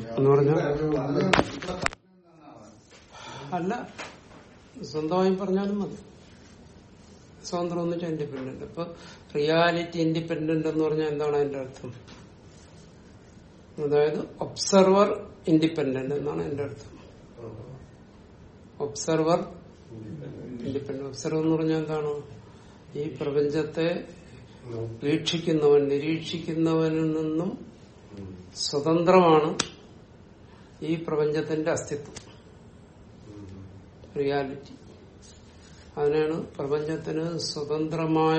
എന്ന് പറഞ്ഞാൽ അല്ല സ്വന്തമായി പറഞ്ഞാലും മതി സ്വതന്ത്രം എന്നിട്ട് ഇൻഡിപെൻഡന്റ് ഇപ്പൊ റിയാലിറ്റി ഇൻഡിപെൻഡന്റ് എന്ന് പറഞ്ഞാൽ എന്താണ് അതിന്റെ അർത്ഥം അതായത് ഒബ്സർവർ ഇൻഡിപെൻഡന്റ് എന്നാണ് എന്റെ അർത്ഥം ഒബ്സർവർ ഇൻഡിപെൻഡന്റ് ഒബ്സർവർ എന്ന് പറഞ്ഞാൽ എന്താണ് ഈ പ്രപഞ്ചത്തെ വീക്ഷിക്കുന്നവൻ നിരീക്ഷിക്കുന്നവനിൽ നിന്നും സ്വതന്ത്രമാണ് ഈ പ്രപഞ്ചത്തിന്റെ അസ്തിത്വം റിയാലിറ്റി അതിനാണ് പ്രപഞ്ചത്തിന് സ്വതന്ത്രമായ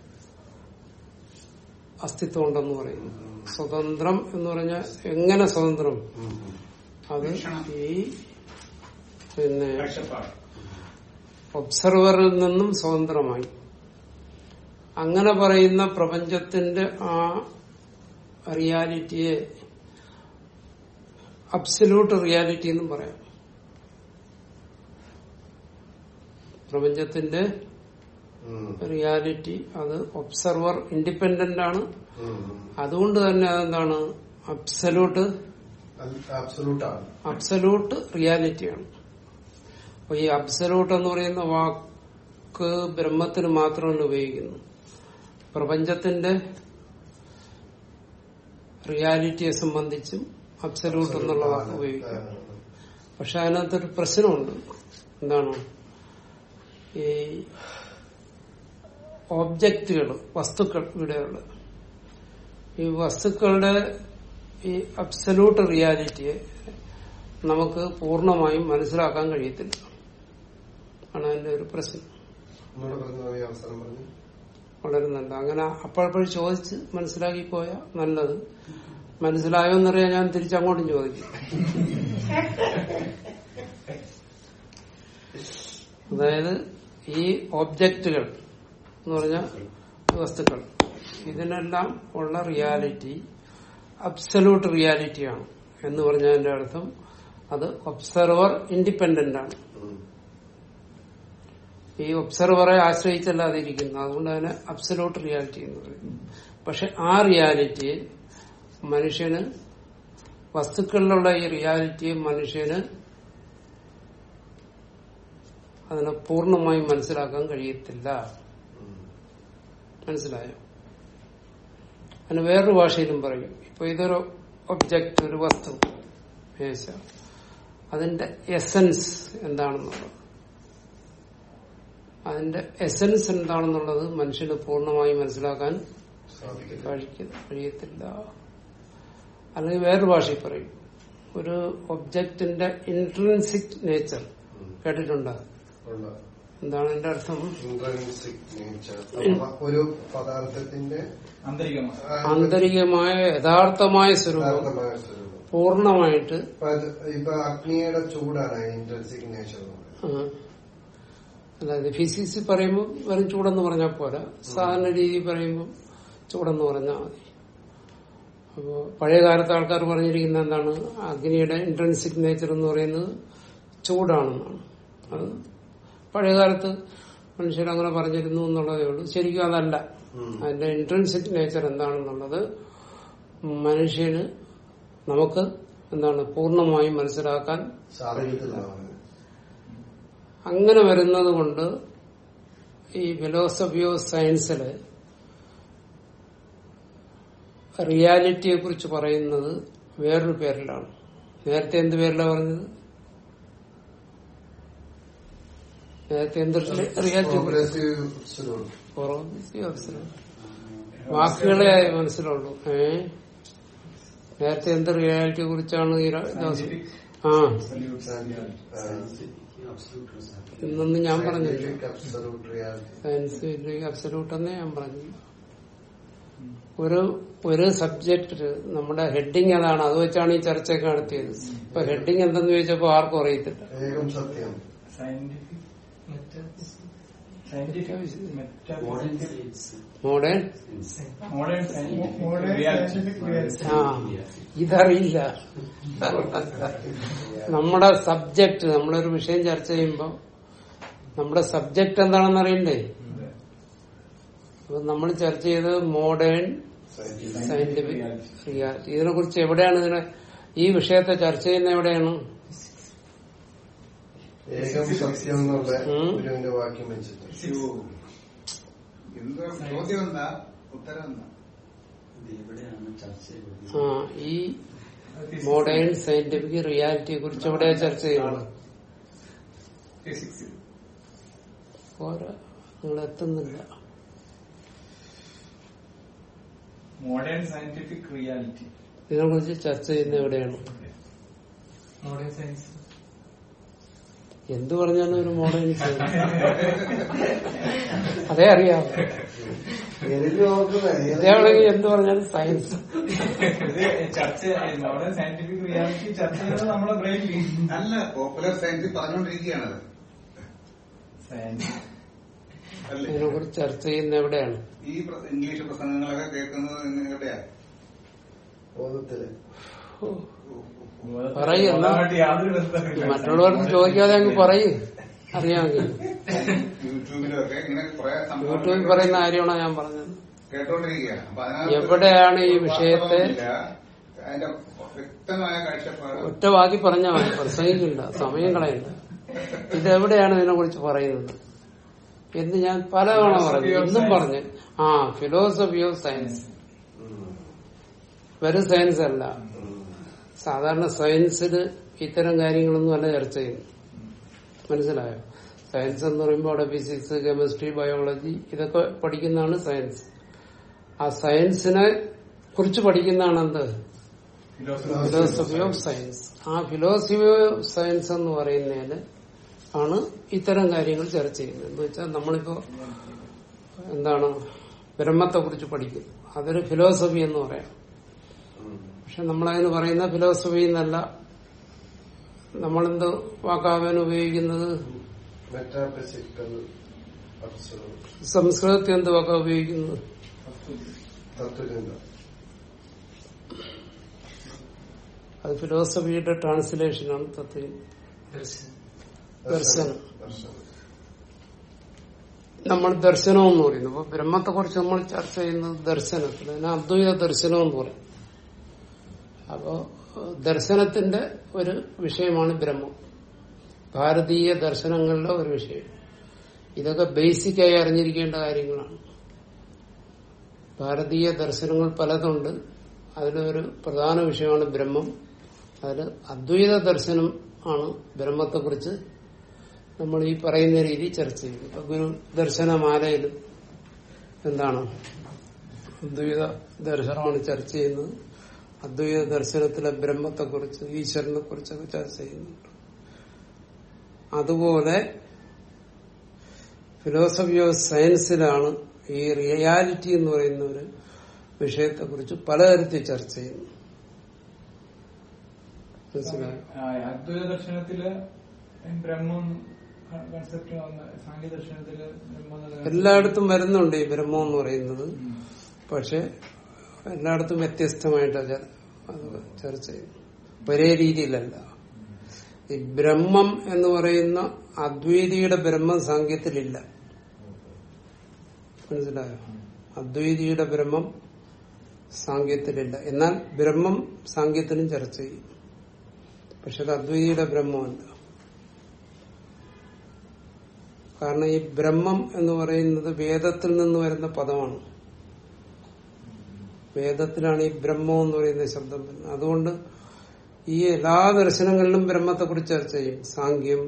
അസ്തിത്വം ഉണ്ടെന്ന് പറയുന്നത് സ്വതന്ത്രം എന്ന് പറഞ്ഞാൽ എങ്ങനെ സ്വതന്ത്രം അത് ഈ പിന്നെ കാഴ്ചപ്പാട് ഒബ്സർവറിൽ നിന്നും സ്വതന്ത്രമായി അങ്ങനെ പറയുന്ന പ്രപഞ്ചത്തിന്റെ ആ റിയാലിറ്റിയെ അബ്സല്യൂട്ട് റിയാലിറ്റി എന്നും പറയാം പ്രപഞ്ചത്തിന്റെ റിയാലിറ്റി അത് ഒബ്സർവർ ഇൻഡിപെൻഡന്റ് ആണ് അതുകൊണ്ട് തന്നെ അതെന്താണ് അബ്സല്യൂട്ട് അബ്സലൂട്ടാണ് അബ്സല്യൂട്ട് റിയാലിറ്റിയാണ് അപ്പൊ ഈ അബ്സല്യൂട്ട് എന്ന് പറയുന്ന വാക്ക് ബ്രഹ്മത്തിന് മാത്രമല്ല ഉപയോഗിക്കുന്നു പ്രപഞ്ചത്തിന്റെ റിയാലിറ്റിയെ സംബന്ധിച്ചും അബ്സല്യൂട്ട് എന്നുള്ള വാക്ക് ഉപയോഗിക്കും പക്ഷെ അതിനകത്തൊരു പ്രശ്നമുണ്ട് എന്താണ് ഈ ഓബ്ജക്റ്റുകൾ വസ്തുക്കൾ ഇവിടെയുള്ള ഈ വസ്തുക്കളുടെ ഈ അബ്സല്യൂട്ട് റിയാലിറ്റിയെ നമുക്ക് പൂർണ്ണമായും മനസ്സിലാക്കാൻ കഴിയത്തില്ല ആണ് അതിന്റെ ഒരു പ്രശ്നം ഒന്നുകൂടെ പറഞ്ഞു ഈ അവസരം പറഞ്ഞു വളരെ നല്ല അങ്ങനെ അപ്പോഴപ്പോഴും ചോദിച്ച് മനസ്സിലാക്കി പോയാ നല്ലത് മനസ്സിലായോ എന്നറിയാൻ ഞാൻ തിരിച്ചങ്ങോട്ടും ചോദിക്കും അതായത് ഈ ഓബ്ജക്റ്റുകൾ എന്ന് പറഞ്ഞ വസ്തുക്കൾ ഇതിനെല്ലാം ഉള്ള റിയാലിറ്റി അബ്സല്യൂട്ട് റിയാലിറ്റിയാണ് എന്ന് പറഞ്ഞതിന്റെ അർത്ഥം അത് ഒബ്സർവർ ഇൻഡിപെൻഡന്റ് ആണ് ഈ ഒബ്സർവറെ ആശ്രയിച്ചല്ലാതെ ഇരിക്കുന്നു അതുകൊണ്ട് തന്നെ അബ്സല്യൂട്ട് റിയാലിറ്റി എന്ന് പറയുന്നു പക്ഷെ ആ റിയാലിറ്റിയെ മനുഷ്യന് വസ്തുക്കളിലുള്ള ഈ റിയാലിറ്റിയെ മനുഷ്യന് അതിനെ പൂർണ്ണമായും മനസ്സിലാക്കാൻ കഴിയത്തില്ല മനസ്സിലായോ അതിന് വേറൊരു ഭാഷയിലും പറയും ഇപ്പൊ ഇതൊരു ഒബ്ജക്റ്റ് ഒരു വസ്തു മേശ അതിന്റെ എസൻസ് എന്താണെന്നുള്ളത് അതിന്റെ എസൻസ് എന്താണെന്നുള്ളത് മനുഷ്യന് പൂർണ്ണമായി മനസ്സിലാക്കാൻ സാധിക്കില്ല കഴിക്ക- കഴിയത്തില്ല അല്ലെങ്കിൽ വേറൊരു ഭാഷയിൽ പറയും ഒരു ഒബ്ജക്റ്റിന്റെ ഇന്റർൻസിക് നേച്ചർ കേട്ടിട്ടുണ്ടോ ഉണ്ട്. എന്താണ് എന്റെ അർത്ഥം Intrinsic nature. അഥവാ ഒരു പദാർത്ഥത്തിന്റെ ആന്തരികമാണ് ആ, ആന്തരികമായ യഥാർത്ഥമായ സ്വരൂപം യഥാർത്ഥമായ സ്വരൂപം പൂർണ്ണമായിട്ട് ഇപ്പൊ അത് ഇപ്പൊ അഗ്നിയുടെ ചൂടാണ് ഇന്റൻസിക് നേച്ചർ ആ, അല്ലാതെ ഫിസിക്സ് പറയുമ്പോൾ വെറും ചൂടെന്ന് പറഞ്ഞാൽ പോരാ സാധാരണ രീതി പറയുമ്പോൾ ചൂടെന്ന് പറഞ്ഞാൽ മതി അപ്പോ പഴയ കാലത്ത് ആൾക്കാർ പറഞ്ഞിരിക്കുന്ന എന്താണ് അഗ്നിയുടെ ഇന്റൻസിക് നേച്ചർ എന്ന് പറയുന്നത് ചൂടാണെന്നാണ് അത് പഴയ കാലത്ത് മനുഷ്യർ അങ്ങനെ പറഞ്ഞിരുന്നു എന്നുള്ളതേ ഉള്ളൂ ശരിക്കും അതല്ല അതിന്റെ ഇന്റൻസിക് നേച്ചർ എന്താണെന്നുള്ളത് മനുഷ്യന് നമുക്ക് എന്താണ് പൂർണ്ണമായും മനസ്സിലാക്കാൻ സാധിക്കില്ല അങ്ങനെ വരുന്നത് കൊണ്ട് ഈ ഫിലോസഫി ഓഫ് സയൻസില് റിയാലിറ്റിയെ കുറിച്ച് പറയുന്നത് വേറൊരു പേരിലാണ് നേരത്തെ എന്ത് പേരിലാണ് പറഞ്ഞത് നേരത്തെ എന്ത് റിയാലിറ്റി പ്രോഗ്രസീവ് സ്വരൂപം വാക്കുകളെ മനസ്സിലുള്ളൂ ഏ നേരത്തെ എന്ത് റിയാലിറ്റിയെ കുറിച്ചാണ് ഈ ര- ദിവസം ആ ഇന്നൊന്നും ഞാൻ പറഞ്ഞില്ല അബ്സലൂട്ട് റിയാലിറ്റി സയൻസ് അബ്സല്യൂട്ട് എന്നേ ഞാൻ പറഞ്ഞു ഒരു ഒരു സബ്ജക്ട് നമ്മുടെ ഹെഡിങ് അതാണ് അത് വെച്ചാണ് ഈ ചർച്ചയൊക്കെ നടത്തിയത് ഇപ്പൊ ഹെഡിങ് എന്തെന്ന് ചോദിച്ചപ്പോ ആർക്കും അറിയത്തില്ല ഏകം സത്യം സയന്റിഫിക് സയന്റിഫിക് മോഡേൺ മോഡേൺ ആ ഇതറിയില്ല നമ്മുടെ സബ്ജക്ട് നമ്മളൊരു വിഷയം ചർച്ച ചെയ്യുമ്പോൾ നമ്മുടെ സബ്ജക്ട് എന്താണെന്ന് അറിയണ്ടേ അപ്പൊ നമ്മൾ ചർച്ച ചെയ്തത് മോഡേൺ സയന്റിഫിക് റിയാലിറ്റി ഇതിനെ കുറിച്ച് എവിടെയാണ് ഇതിനെ ഈ വിഷയത്തെ ചർച്ച ചെയ്യുന്ന എവിടെയാണ് ഏകം സത്യം എന്നുള്ള ഉം. ഗുരുവിന്റെ വാക്യം വെച്ചിട്ട് എന്ത് ചോദ്യം എന്താ ഉത്തരം എന്താ ഇത് എവിടെയാണ് ചർച്ച ചെയ്തത് ആ ഈ മോഡേൺ സയന്റിഫിക് റിയാലിറ്റിയെ കുറിച്ച് എവിടെയാ ചർച്ച ചെയ്യുന്നത് ഫിസിക്സ് പോരാ നിങ്ങൾ എത്തുന്നില്ല മോഡേൺ സയന്റിഫിക് റിയാലിറ്റി ഇതിനെ കുറിച്ച് ചർച്ച ചെയ്യുന്ന എവിടെയാണ് മോഡേൺ സയൻസ് എന്ത് പറഞ്ഞാലും ഒരു മോഡേൺ സയൻസ് അതേ അറിയാം എനിക്ക് നോക്കുന്നത് ഇതേവണെങ്കിൽ എന്ത് പറഞ്ഞാലും സയൻസ് ഇത് ചർച്ച മോഡേൺ സയന്റിഫിക് റിയാലിറ്റി ചർച്ച ചെയ്യുന്നത് നമ്മുടെ ബ്രെയിനിൽ അല്ല പോപ്പുലർ സയൻസ് പറഞ്ഞുകൊണ്ടിരിക്കുകയാണത് സയൻസ് അല്ലേ ഇതിനെ കുറിച്ച് ചർച്ച ചെയ്യുന്ന എവിടെയാണ് ഈ പ്ര- ഇംഗ്ലീഷ് പ്രസംഗങ്ങളൊക്കെ കേൾക്കുന്നത് നിങ്ങൾ എവിടെയാ ബോധത്തില് ഓ, പറയ് എന്നാ. യാതൊരു ബന്ധമില്ല മറ്റുള്ളവർക്ക് ചോദിക്കാതെ അങ്ങ് പറയും അറിയാമെങ്കിൽ യൂട്യൂബിലൊക്കെ ഇങ്ങനെ കുറെ യൂട്യൂബിൽ പറയുന്ന കാര്യമാണോ ഞാൻ പറഞ്ഞത് കേട്ടോണ്ടിരിക്കുകയാണ് അപ്പൊ അതിനകത്ത് എവിടെയാണ് ഈ വിഷയത്തെ വാസ്തവമില്ല. അതിന്റെ വ്യക്തമായ കാഴ്ചപ്പാട് ഒറ്റ വാക്കി പറഞ്ഞാൽ മതി പ്രസംഗിക്കില്ല സമയം കളയണ്ട ഇതെവിടെയാണ് ഇതിനെ കുറിച്ച് പറയുന്നത് എന്ന് ഞാൻ പലതവണ പറഞ്ഞു എന്നും പറഞ്ഞു ആ ഫിലോസഫി ഓഫ് സയൻസ് വെറും സയൻസ് അല്ല സാധാരണ സയൻസിൽ ഇത്തരം കാര്യങ്ങളൊന്നും അല്ല ചർച്ച ചെയ്യുന്നു മനസ്സിലായോ സയൻസ് എന്ന് പറയുമ്പോൾ അവിടെ ഫിസിക്സ് കെമിസ്ട്രി ബയോളജി ഇതൊക്കെ പഠിക്കുന്നതാണ് സയൻസ് ആ സയൻസിനെ കുറിച്ച് പഠിക്കുന്നതാണ് എന്ത് ഫിലോസഫി ഓഫ് സയൻസ് ആ ഫിലോസഫി ഓഫ് സയൻസ് എന്ന് പറയുന്നതിന് ആണ് ഇത്തരം കാര്യങ്ങൾ ചർച്ച ചെയ്യുന്നത് എന്ന് വെച്ചാൽ നമ്മളിപ്പോ എന്താണ് ബ്രഹ്മത്തെ കുറിച്ച് പഠിക്കുന്നു അതൊരു ഫിലോസഫി എന്ന് പറയാം പക്ഷെ നമ്മളതിന് പറയുന്ന ഫിലോസഫി എന്നല്ല നമ്മളെന്ത് വാക്കാവാൻ ഉപയോഗിക്കുന്നത് മെറ്റാഫിസിക്കൽ അബ്സർവ് സംസ്കൃതത്തിൽ എന്ത് വാക്കാ ഉപയോഗിക്കുന്നത് തത്വചിന്ത അത് ഫിലോസഫിയുടെ ട്രാൻസ്ലേഷനാണ് തത്വം ദർശനം ദർശനം നമ്മൾ ദർശനം എന്ന് പറയുന്നു അപ്പൊ ബ്രഹ്മത്തെ കുറിച്ച് നമ്മൾ ചർച്ച ചെയ്യുന്നത് ദർശനത്തിൽ അതിന് അദ്വൈത ദർശനം എന്ന് പറയും അപ്പോ ഏഹ്, ദർശനത്തിന്റെ ഒരു വിഷയമാണ് ബ്രഹ്മം ഭാരതീയ ദർശനങ്ങളിലെ ഒരു വിഷയം ഇതൊക്കെ ബേസിക്കായി അറിഞ്ഞിരിക്കേണ്ട കാര്യങ്ങളാണ് ഭാരതീയ ദർശനങ്ങൾ പലതുണ്ട് അതിലൊരു പ്രധാന വിഷയമാണ് ബ്രഹ്മം അതിൽ അദ്വൈത ദർശനം ആണ് ബ്രഹ്മത്തെക്കുറിച്ച് നമ്മൾ ഈ പറയുന്ന രീതി ചർച്ച ചെയ്യും ഇപ്പൊ ഗുരു ദർശനമാലയിലും എന്താണ് അദ്വൈത ദർശനമാണ് ചർച്ച ചെയ്യുന്നത് അദ്വൈത ദർശനത്തിലെ ബ്രഹ്മത്തെക്കുറിച്ച് ഈശ്വരനെ കുറിച്ചൊക്കെ ചർച്ച ചെയ്യുന്നുണ്ട് അതുപോലെ ഫിലോസഫി ഓഫ് സയൻസിലാണ് ഈ റിയാലിറ്റി എന്ന് പറയുന്ന ഒരു വിഷയത്തെക്കുറിച്ച് പലതരത്തിൽ ചർച്ച ചെയ്യുന്നു മനസ്സിലായോ ആ, അദ്വൈത ദർശനത്തില് ബ്രഹ്മം കൺസെപ്റ്റ് സാങ്കേ ദർശനത്തില് ബ്രഹ്മം എന്നത് എല്ലായിടത്തും വരുന്നുണ്ട് ഈ ബ്രഹ്മം എന്ന് പറയുന്നത് പക്ഷെ എല്ലായിടത്തും വ്യത്യസ്തമായിട്ട് അത് ചർച്ച ചെയ്യുന്നു ഒരേ രീതിയിലല്ല ഈ ബ്രഹ്മം എന്ന് പറയുന്ന അദ്വൈതിയുടെ ബ്രഹ്മം സാങ്കേതിലില്ല മനസ്സിലായോ അദ്വൈതിയുടെ ബ്രഹ്മം സാങ്കേതിലില്ല എന്നാൽ ബ്രഹ്മം സാങ്കേതിലും ചർച്ച ചെയ്യും പക്ഷെ അത് അദ്വൈതിയുടെ ബ്രഹ്മമല്ല കാരണം ഈ ബ്രഹ്മം എന്ന് പറയുന്നത് വേദത്തിൽ നിന്ന് വരുന്ന പദമാണ് വേദത്തിലാണ് ഈ ബ്രഹ്മം എന്ന് പറയുന്ന ശബ്ദം വരുന്നത് അതുകൊണ്ട് ഈ എല്ലാ ദർശനങ്ങളിലും ബ്രഹ്മത്തെ കുറിച്ച് ചർച്ച ചെയ്യും സാങ്ക്യം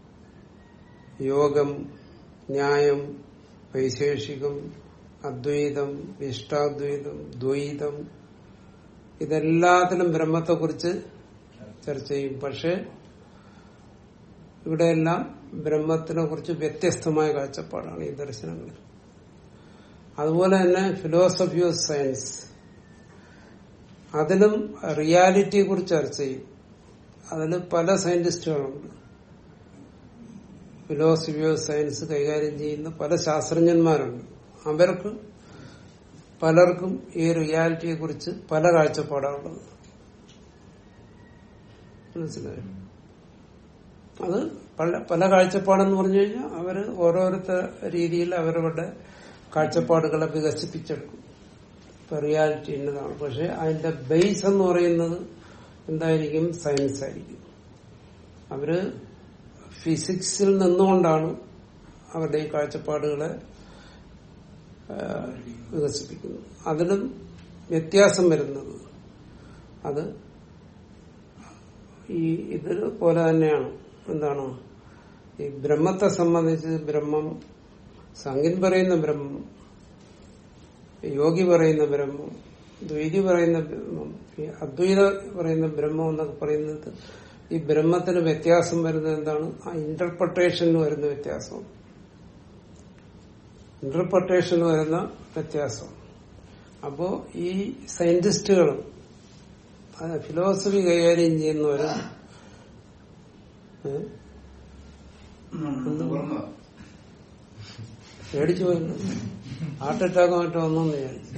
യോഗം ന്യായം വൈശേഷികം അദ്വൈതം ഇഷ്ടാദ്വൈതം ദ്വൈതം ഇതെല്ലാത്തിലും ബ്രഹ്മത്തെക്കുറിച്ച് ചർച്ച ചെയ്യും പക്ഷെ ഇവിടെയെല്ലാം ബ്രഹ്മത്തിനെ കുറിച്ച് വ്യത്യസ്തമായ കാഴ്ചപ്പാടാണ് ഈ ദർശനങ്ങൾ അതുപോലെ തന്നെ ഫിലോസഫി ഓഫ് സയൻസ് അതിലും റിയാലിറ്റിയെ കുറിച്ച് ചർച്ച ചെയ്യും അതിൽ പല സയന്റിസ്റ്റുകളുണ്ട് ഫിലോസഫി ഓഫ് സയൻസ് കൈകാര്യം ചെയ്യുന്ന പല ശാസ്ത്രജ്ഞന്മാരുണ്ട് അവർക്ക് പലർക്കും ഈ റിയാലിറ്റിയെ കുറിച്ച് പല കാഴ്ചപ്പാടാണുള്ളത് മനസ്സിലായോ അത് പല പല കാഴ്ചപ്പാടെന്ന് പറഞ്ഞു കഴിഞ്ഞാൽ അവര് ഓരോരുത്തർ രീതിയിൽ അവരവരുടെ കാഴ്ചപ്പാടുകളെ വികസിപ്പിച്ചെടുക്കും ഇപ്പൊ റിയാലിറ്റി എന്നതാണ് പക്ഷെ അതിന്റെ ബേസ് എന്ന് പറയുന്നത് എന്തായിരിക്കും സയൻസ് ആയിരിക്കും അവര് ഫിസിക്സിൽ നിന്നുകൊണ്ടാണ് അവരുടെ ഈ കാഴ്ചപ്പാടുകളെ ആ, വികസിപ്പിക്കുന്നത് അതിലും വ്യത്യാസം വരുന്നത് അത് ഈ ഇത് പോലെ തന്നെയാണ് എന്താണ് ഈ ബ്രഹ്മത്തെ സംബന്ധിച്ച് ബ്രഹ്മം സംഗീൻ പറയുന്ന ബ്രഹ്മം യോഗി പറയുന്ന ബ്രഹ്മം ദ്വൈതി പറയുന്ന ബ്രഹ്മം ഈ അദ്വൈത പറയുന്ന ബ്രഹ്മം എന്നൊക്കെ പറയുന്നത് ഈ ബ്രഹ്മത്തിന് വ്യത്യാസം വരുന്നത് എന്താണ് ആ ഇന്റർപ്രിട്ടേഷനിൽ വരുന്ന വ്യത്യാസം ഇന്റർപ്രിട്ടേഷനിൽ വരുന്ന വ്യത്യാസം അപ്പോ ഈ സയന്റിസ്റ്റുകളും ഫിലോസഫി കൈകാര്യം ചെയ്യുന്നവരും ഏ? തുറന്നതാ. പേടിച്ചു പോയിരുന്നു ഹാർട്ട് അറ്റാക്ക് മറ്റോ ഒന്നെന്ന് വിചാരിച്ചു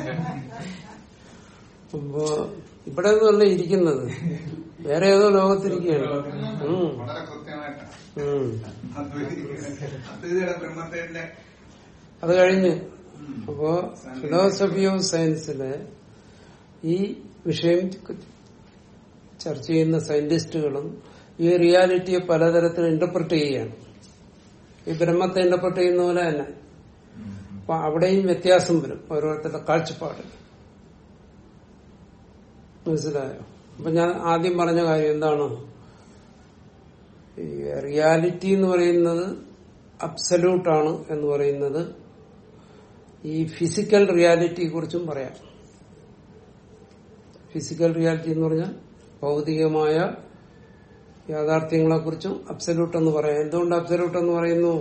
അപ്പോ ഇവിടെ ഒന്നുമല്ല ഇരിക്കുന്നത് വേറെ ഏതോ ലോകത്തിരിക്കുകയാണ് ഉം. വളരെ കൃത്യമായിട്ടാണ് ഉം. അദ്വൈതയുടെ ബ്രഹ്മത്തിന്റെ അത് കഴിഞ്ഞ് അപ്പോ ഫിലോസഫി ഓഫ് സയൻസില് ഈ വിഷയം ചർച്ച ചെയ്യുന്ന സയന്റിസ്റ്റുകളും ഈ റിയാലിറ്റിയെ പലതരത്തിൽ ഇന്റർപ്രറ്റ് ചെയ്യുകയാണ് ഈ ബ്രഹ്മത്തെ ഇന്റർപ്രറ്റ് ചെയ്യുന്ന പോലെ തന്നെ അപ്പൊ അവിടെയും വ്യത്യാസം വരും ഓരോരുത്തരുടെ കാഴ്ചപ്പാട് മനസ്സിലായോ അപ്പൊ ഞാൻ ആദ്യം പറഞ്ഞ കാര്യം എന്താണ് ഈ റിയാലിറ്റി എന്ന് പറയുന്നത് അബ്സല്യൂട്ടാണ് എന്ന് പറയുന്നത് ഈ ഫിസിക്കൽ റിയാലിറ്റിയെ കുറിച്ചും പറയാം ഫിസിക്കൽ റിയാലിറ്റി എന്ന് പറഞ്ഞാൽ ഭൗതികമായ യാഥാർത്ഥ്യങ്ങളെ കുറിച്ചും അബ്സല്യൂട്ട് എന്ന് പറയാം എന്തുകൊണ്ട് അബ്സല്യൂട്ട് എന്ന് പറയുന്നു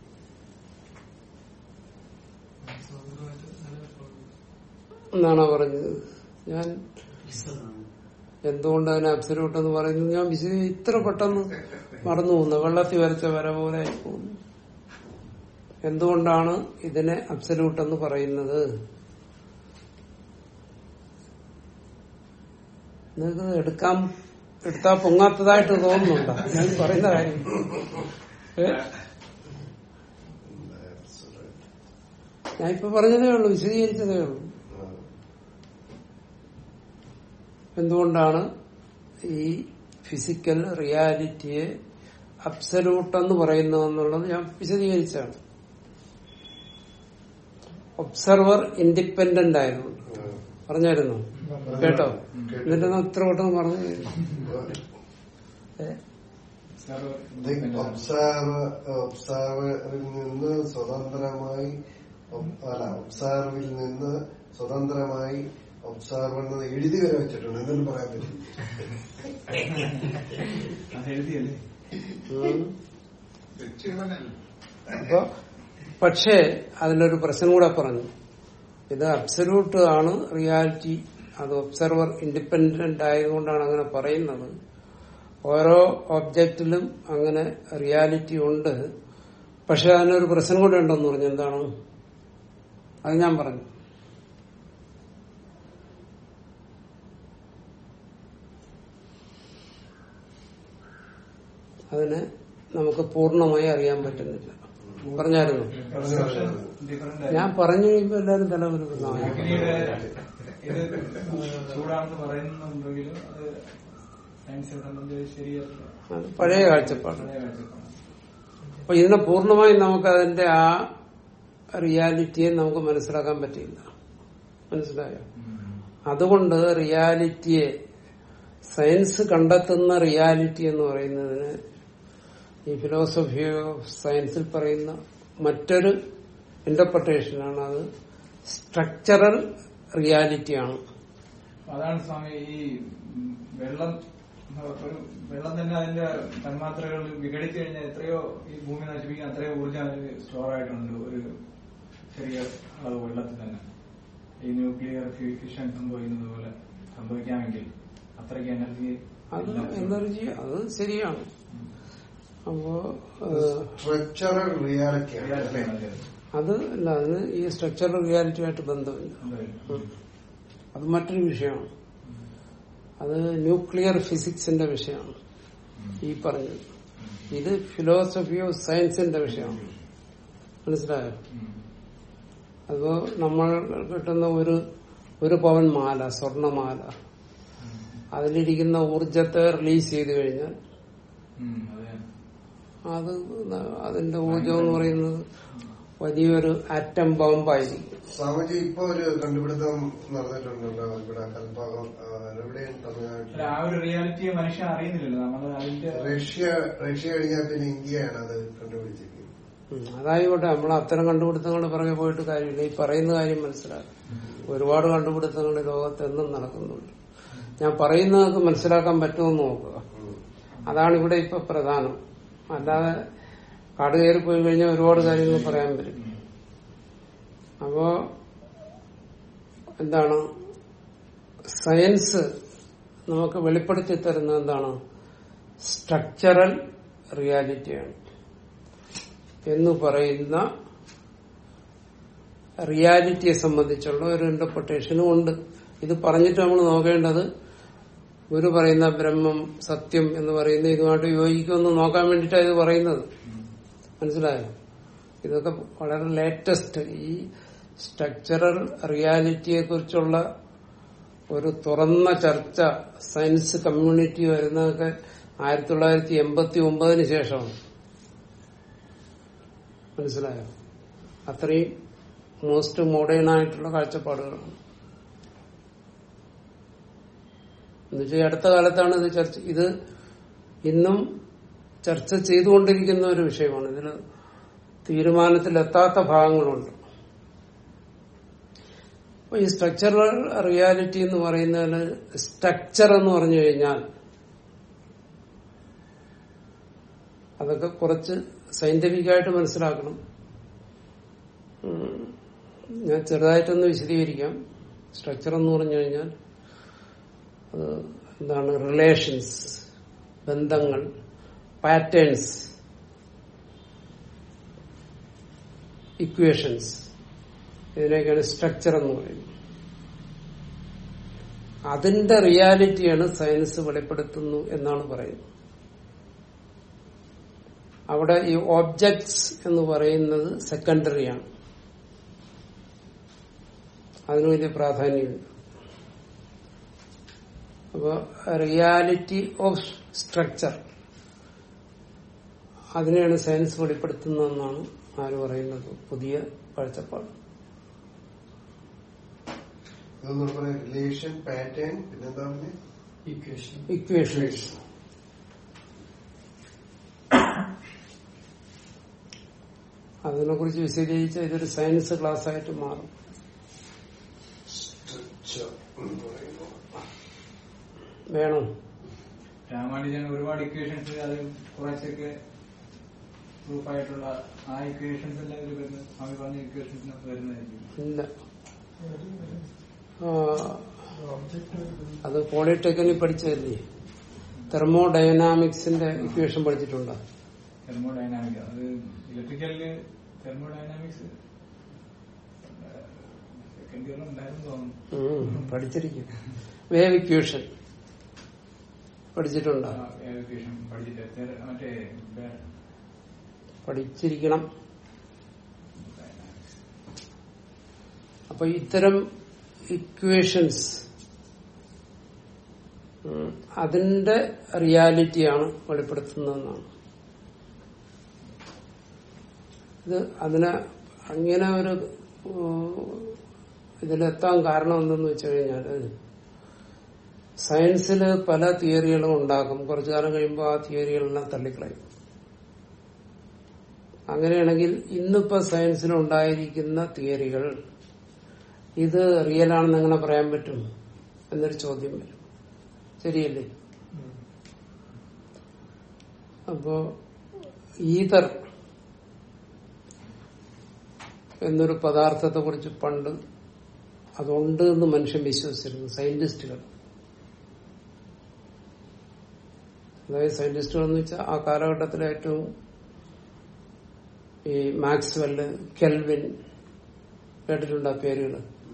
എന്നാണോ പറഞ്ഞത് ഞാൻ എന്തുകൊണ്ട് അതിനെ അബ്സല്യൂട്ട് എന്ന് പറയുന്നത് ഞാൻ വിശദീ ഇത്ര പെട്ടെന്ന് മറന്നു പോകുന്നു വെള്ളത്തിൽ വരച്ച വര പോലെ ആയി പോകുന്നു എന്തുകൊണ്ടാണ് ഇതിനെ അബ്സല്യൂട്ട് എന്ന് പറയുന്നത് നിങ്ങൾക്ക് എടുക്കാൻ എടുത്താ പൊങ്ങാത്തതായിട്ട് തോന്നുന്നുണ്ടോ ഞാൻ പറയുന്ന കാര്യം ഏ? ഞാൻ ഇപ്പൊ പറഞ്ഞതേ ഉള്ളൂ വിശദീകരിച്ചതേ ഉള്ളൂ എന്തുകൊണ്ടാണ് ഈ ഫിസിക്കൽ റിയാലിറ്റിയെ അബ്സല്യൂട്ട് എന്ന് പറയുന്നതെന്നുള്ളത് ഞാൻ വിശദീകരിച്ചാണ് ഒബ്സർവർ ഇൻഡിപെൻഡന്റ് ആയതുകൊണ്ട് പറഞ്ഞായിരുന്നു കേട്ടോ എന്നിട്ട് ഞാൻ ഇത്ര വട്ടം പറഞ്ഞു ഏ? ഒബ്സർവ് ഒബ്സർവറിൽ നിന്ന് സ്വതന്ത്രമായി ഒബ്- അല്ല ഒബ്സർവിൽ നിന്ന് സ്വതന്ത്രമായി ഒബ്സർവർ എന്ന് എഴുതി വരെ വെച്ചിട്ടുണ്ട് എന്തെങ്കിലും പറയാൻ പറ്റും അത് എഴുതിയല്ലേ ഉം. വ്യക്തികളല്ല അപ്പൊ പക്ഷേ അതിലൊരു പ്രശ്നം കൂടെ പറഞ്ഞു ഇത് അബ്സല്യൂട്ട് ആണ് റിയാലിറ്റി അത് ഒബ്സർവർ ഇൻഡിപെൻഡന്റ് ആയതുകൊണ്ടാണ് അങ്ങനെ പറയുന്നത് ഓരോ ഒബ്ജക്റ്റിലും അങ്ങനെ റിയാലിറ്റി ഉണ്ട് പക്ഷെ അതിനൊരു പ്രശ്നം കൂടെ ഉണ്ടെന്ന് പറഞ്ഞു എന്താണ് അത് ഞാൻ പറഞ്ഞു അതിനെ നമുക്ക് പൂർണ്ണമായി അറിയാൻ പറ്റുന്നില്ല പറഞ്ഞായിരുന്നു ഡിഫറെന്റ് ഞാൻ പറഞ്ഞു കഴിയുമ്പോ എല്ലാരും തലവരുന്നു അഗ്നിയുടെ ഇത് ചൂടാണെന്ന് പറയുന്നുണ്ടെങ്കിലും അത് സയൻസിനെ സംബന്ധിച്ച് ശരിയല്ല അത് പഴയ കാഴ്ചപ്പാട് പഴയ കാഴ്ചപ്പാടാണ്. അപ്പൊ ഇതിനെ പൂർണ്ണമായും നമുക്ക് അതിന്റെ ആ റിയാലിറ്റിയെ നമുക്ക് മനസ്സിലാക്കാൻ പറ്റില്ല മനസ്സിലായോ അതുകൊണ്ട് റിയാലിറ്റിയെ സയൻസ് കണ്ടെത്തുന്ന റിയാലിറ്റി എന്ന് പറയുന്നതിന് ഈ ഫിലോസഫി ഓഫ് സയൻസിൽ പറയുന്ന മറ്റൊരു ഇന്റർപ്രിട്ടേഷനാണ് അത് സ്ട്രക്ചറൽ റിയാലിറ്റിയാണ് അതാണ് സ്വാമി ഈ ഉം, വെള്ളം ഒരു വെള്ളം തന്നെ അതിന്റെ തന്മാത്രകൾ വിഘടിച്ചു കഴിഞ്ഞാൽ എത്രയോ ഈ ഭൂമി നശിപ്പിക്കാൻ അത്രയോ ഊർജ്ജം അതിന് സ്റ്റോർ ആയിട്ടുണ്ട് ഒരു ചെറിയ അളവ് വെള്ളത്തിൽ തന്നെ ഈ ന്യൂക്ലിയർ ഫ്യൂഷൻ സംഭവിക്കുന്നത് പോലെ സംഭവിക്കാമെങ്കിൽ അത്രയ്ക്ക് എനർജി അത് എനർജി അത് ശരിയാണ് അപ്പോ ഏഹ്, സ്ട്രക്ചറൽ റിയാലിറ്റിയാണ് അത് അല്ല അതിന് ഈ സ്ട്രക്ചറൽ റിയാലിറ്റിയുമായിട്ട് ബന്ധമില്ല അത് മറ്റൊരു വിഷയമാണ് അത് ന്യൂക്ലിയർ ഫിസിക്സിന്റെ വിഷയമാണ് ഈ പറഞ്ഞത് ഇത് ഫിലോസഫി ഓഫ് സയൻസിന്റെ വിഷയമാണ് മനസ്സിലായോ അപ്പോ നമ്മൾ കിട്ടുന്ന ഒരു ഒരു പവൻ മാല സ്വർണമാല അതിലിരിക്കുന്ന ഊർജത്തെ റിലീസ് ചെയ്ത് കഴിഞ്ഞാൽ ഉം, അതെ അത് അതിന്റെ ഊർജം എന്ന് പറയുന്നത് വലിയൊരു ആറ്റം ബോംബായിരിക്കും സ്വാമിജി ഇപ്പൊ ഒരു കണ്ടുപിടുത്തം നടന്നിട്ടുണ്ടല്ലോ ഇവിടെ കൽഭാഗം ആ, എവിടെയും അല്ല, തമിഴ്നാട്ടിൽ ആ ഒരു റിയാലിറ്റിയെ മനുഷ്യൻ അറിയുന്നില്ലല്ലോ നമ്മൾ അതിന്റെ റഷ്യ റഷ്യ കഴിഞ്ഞാൽ പിന്നെ ഇന്ത്യയാണ് അത് കണ്ടുപിടിച്ചിരിക്കുന്നത് ഉം. അതായിക്കോട്ടെ നമ്മൾ അത്തരം കണ്ടുപിടുത്തങ്ങളുടെ പുറകെ പോയിട്ട് കാര്യമില്ല ഈ പറയുന്ന കാര്യം മനസ്സിലാക്കും ഒരുപാട് കണ്ടുപിടുത്തങ്ങൾ ഈ ലോകത്ത് എന്നും നടക്കുന്നുണ്ട് ഞാൻ പറയുന്നതൊക്കെ മനസ്സിലാക്കാൻ പറ്റുമെന്ന് നോക്കുക ഉം. അതാണ് ഇവിടെ ഇപ്പൊ പ്രധാനം അല്ലാതെ കാട് കയറി പോയി കഴിഞ്ഞാൽ ഒരുപാട് കാര്യങ്ങൾ പറയാൻ പറ്റും അപ്പോ എന്താണ് സയൻസ് നമുക്ക് വെളിപ്പെടുത്തി തരുന്നത് എന്താണ് സ്ട്രക്ചറൽ റിയാലിറ്റിയാണ് എന്ന് പറയുന്ന റിയാലിറ്റിയെ സംബന്ധിച്ചുള്ള ഒരു ഇന്റർപ്രിട്ടേഷനും ഉണ്ട് ഇത് പറഞ്ഞിട്ട് നമ്മൾ നോക്കേണ്ടത് ഗുരു പറയുന്ന ബ്രഹ്മം സത്യം എന്ന് പറയുന്ന ഇതുമായിട്ട് യോജിക്കുമെന്ന് നോക്കാൻ വേണ്ടിയിട്ടാണ് ഇത് പറയുന്നത് മനസ്സിലായോ ഇതൊക്കെ വളരെ ലേറ്റസ്റ്റ് ഈ സ്ട്രക്ചറൽ റിയാലിറ്റിയെ കുറിച്ചുള്ള ഒരു തുറന്ന ചർച്ച സയൻസ് കമ്മ്യൂണിറ്റി വരുന്നതൊക്കെ ആയിരത്തി തൊള്ളായിരത്തി എൺപത്തി ഒമ്പതിന് ശേഷമാണ് മനസ്സിലായോ അത്രയും മോസ്റ്റ് മോഡേൺ ആയിട്ടുള്ള കാഴ്ചപ്പാടുകളാണ് എന്നുവെച്ചാൽ ഈ അടുത്ത കാലത്താണ് ഇത് ചർച്ച ഇത് ഇന്നും ചർച്ച ചെയ്തുകൊണ്ടിരിക്കുന്ന ഒരു വിഷയമാണ് ഇതിന് തീരുമാനത്തിലെത്താത്ത ഭാഗങ്ങളുണ്ട് അപ്പൊ ഈ സ്ട്രക്ചറൽ റിയാലിറ്റി എന്ന് പറയുന്നതിന് സ്ട്രക്ചർ എന്ന് പറഞ്ഞു കഴിഞ്ഞാൽ അതൊക്കെ കുറച്ച് സയന്റിഫിക് ആയിട്ട് മനസ്സിലാക്കണം ഉം. ഞാൻ ചെറുതായിട്ടൊന്ന് വിശദീകരിക്കാം സ്ട്രക്ചർ എന്ന് പറഞ്ഞു കഴിഞ്ഞാൽ അത് എന്താണ് റിലേഷൻസ് ബന്ധങ്ങൾ പാറ്റേൺസ് ഇക്വേഷൻസ് ഇതിനൊക്കെയാണ് സ്ട്രക്ചർ എന്ന് പറയുന്നത് അതിന്റെ റിയാലിറ്റിയാണ് സയൻസ് വെളിപ്പെടുത്തുന്നു എന്നാണ് പറയുന്നത് അവിടെ ഈ ഓബ്ജക്ട്സ് എന്ന് പറയുന്നത് സെക്കൻഡറിയാണ് അതിന് വലിയ പ്രാധാന്യമുണ്ട് അപ്പൊ റിയാലിറ്റി ഓഫ് സ്ട്രക്ചർ അതിനെയാണ് സയൻസ് വെളിപ്പെടുത്തുന്നതെന്നാണ് ആര് പറയുന്നത് പുതിയ കാഴ്ചപ്പാട് ഇതെന്ന് പറഞ്ഞ റിലേഷൻ പാറ്റേൺ പിന്നെന്താ പറഞ്ഞ ഇക്വേഷൻ ഇക്വേഷൻസ് അതിനെ കുറിച്ച് വിശദീകരിച്ച ഇതൊരു സയൻസ് ക്ലാസ് ആയിട്ട് മാറും സ്ട്രക്ചർ എന്ന് പറയുന്നത് വേണം രാമാനുജൻ ഒരുപാട് ഇക്വേഷൻസ് അത് കുറച്ചൊക്കെ പ്രൂഫായിട്ടുള്ള ആ ഇക്വേഷൻസ് എല്ലാം ഇതിൽ വരുന്നത് സ്വാമി പറഞ്ഞ ഇക്വേഷൻസിനൊക്കെ വരുന്നതായിരിക്കും ഇല്ല ആ, അത് പോളിടെക്നിക് പഠിച്ചതല്ലേ തെർമോഡൈനാമിക്സിന്റെ ഇക്വേഷൻ പഠിച്ചിട്ടുണ്ടോ തെർമോഡൈനാമിക് അത് ഇലക്ട്രിക്കലില് തെർമോഡൈനാമിക്സ് സെക്കൻഡ് ഇയറിൽ ഉണ്ടായിരുന്നു തോന്നുന്നു ഉം, പഠിച്ചിരിക്കും വേവ് ഇക്വേഷൻ പഠിച്ചിട്ടുണ്ടോ ആ, ഇക്വേഷൻ പഠിച്ചിട്ട് തെര- മറ്റേ ബെ- പഠിച്ചിരിക്കണം അപ്പൊ ഇത്തരം ഇക്വേഷൻസ് ഉം, അതിന്റെ റിയാലിറ്റിയാണ് വെളിപ്പെടുത്തുന്നതെന്നാണ് ഇത് അതിനെ അങ്ങനെ ഒരു ഉം, ഇതിലെത്താൻ കാരണം എന്തെന്ന് വെച്ച് കഴിഞ്ഞാല് സയൻസിൽ പല തിയറികളും ഉണ്ടാക്കും കുറച്ചു കാലം കഴിയുമ്പോൾ ആ തിയറികളെല്ലാം തള്ളിക്കളയും അങ്ങനെയാണെങ്കിൽ ഇന്നിപ്പോ സയൻസിൽ ഉണ്ടായിരിക്കുന്ന തിയറികൾ ഇത് റിയൽ ആണെന്ന് എങ്ങനെ പറയാൻ പറ്റും എന്നൊരു ചോദ്യം വരും ശരിയല്ലേ അപ്പോ ഈതർ എന്നൊരു പദാർത്ഥത്തെ കുറിച്ച് പണ്ട് അതുണ്ട് എന്ന് മനുഷ്യൻ വിശ്വസിച്ചിരുന്നു സയന്റിസ്റ്റുകൾ അതായത് സയന്റിസ്റ്റുകൾ എന്ന് വെച്ചാൽ ആ കാലഘട്ടത്തിലെ ഏറ്റവും ഈ മാക്സ്വെല് കെൽവിൻ കേട്ടിട്ടുണ്ട് ആ പേരുകൾ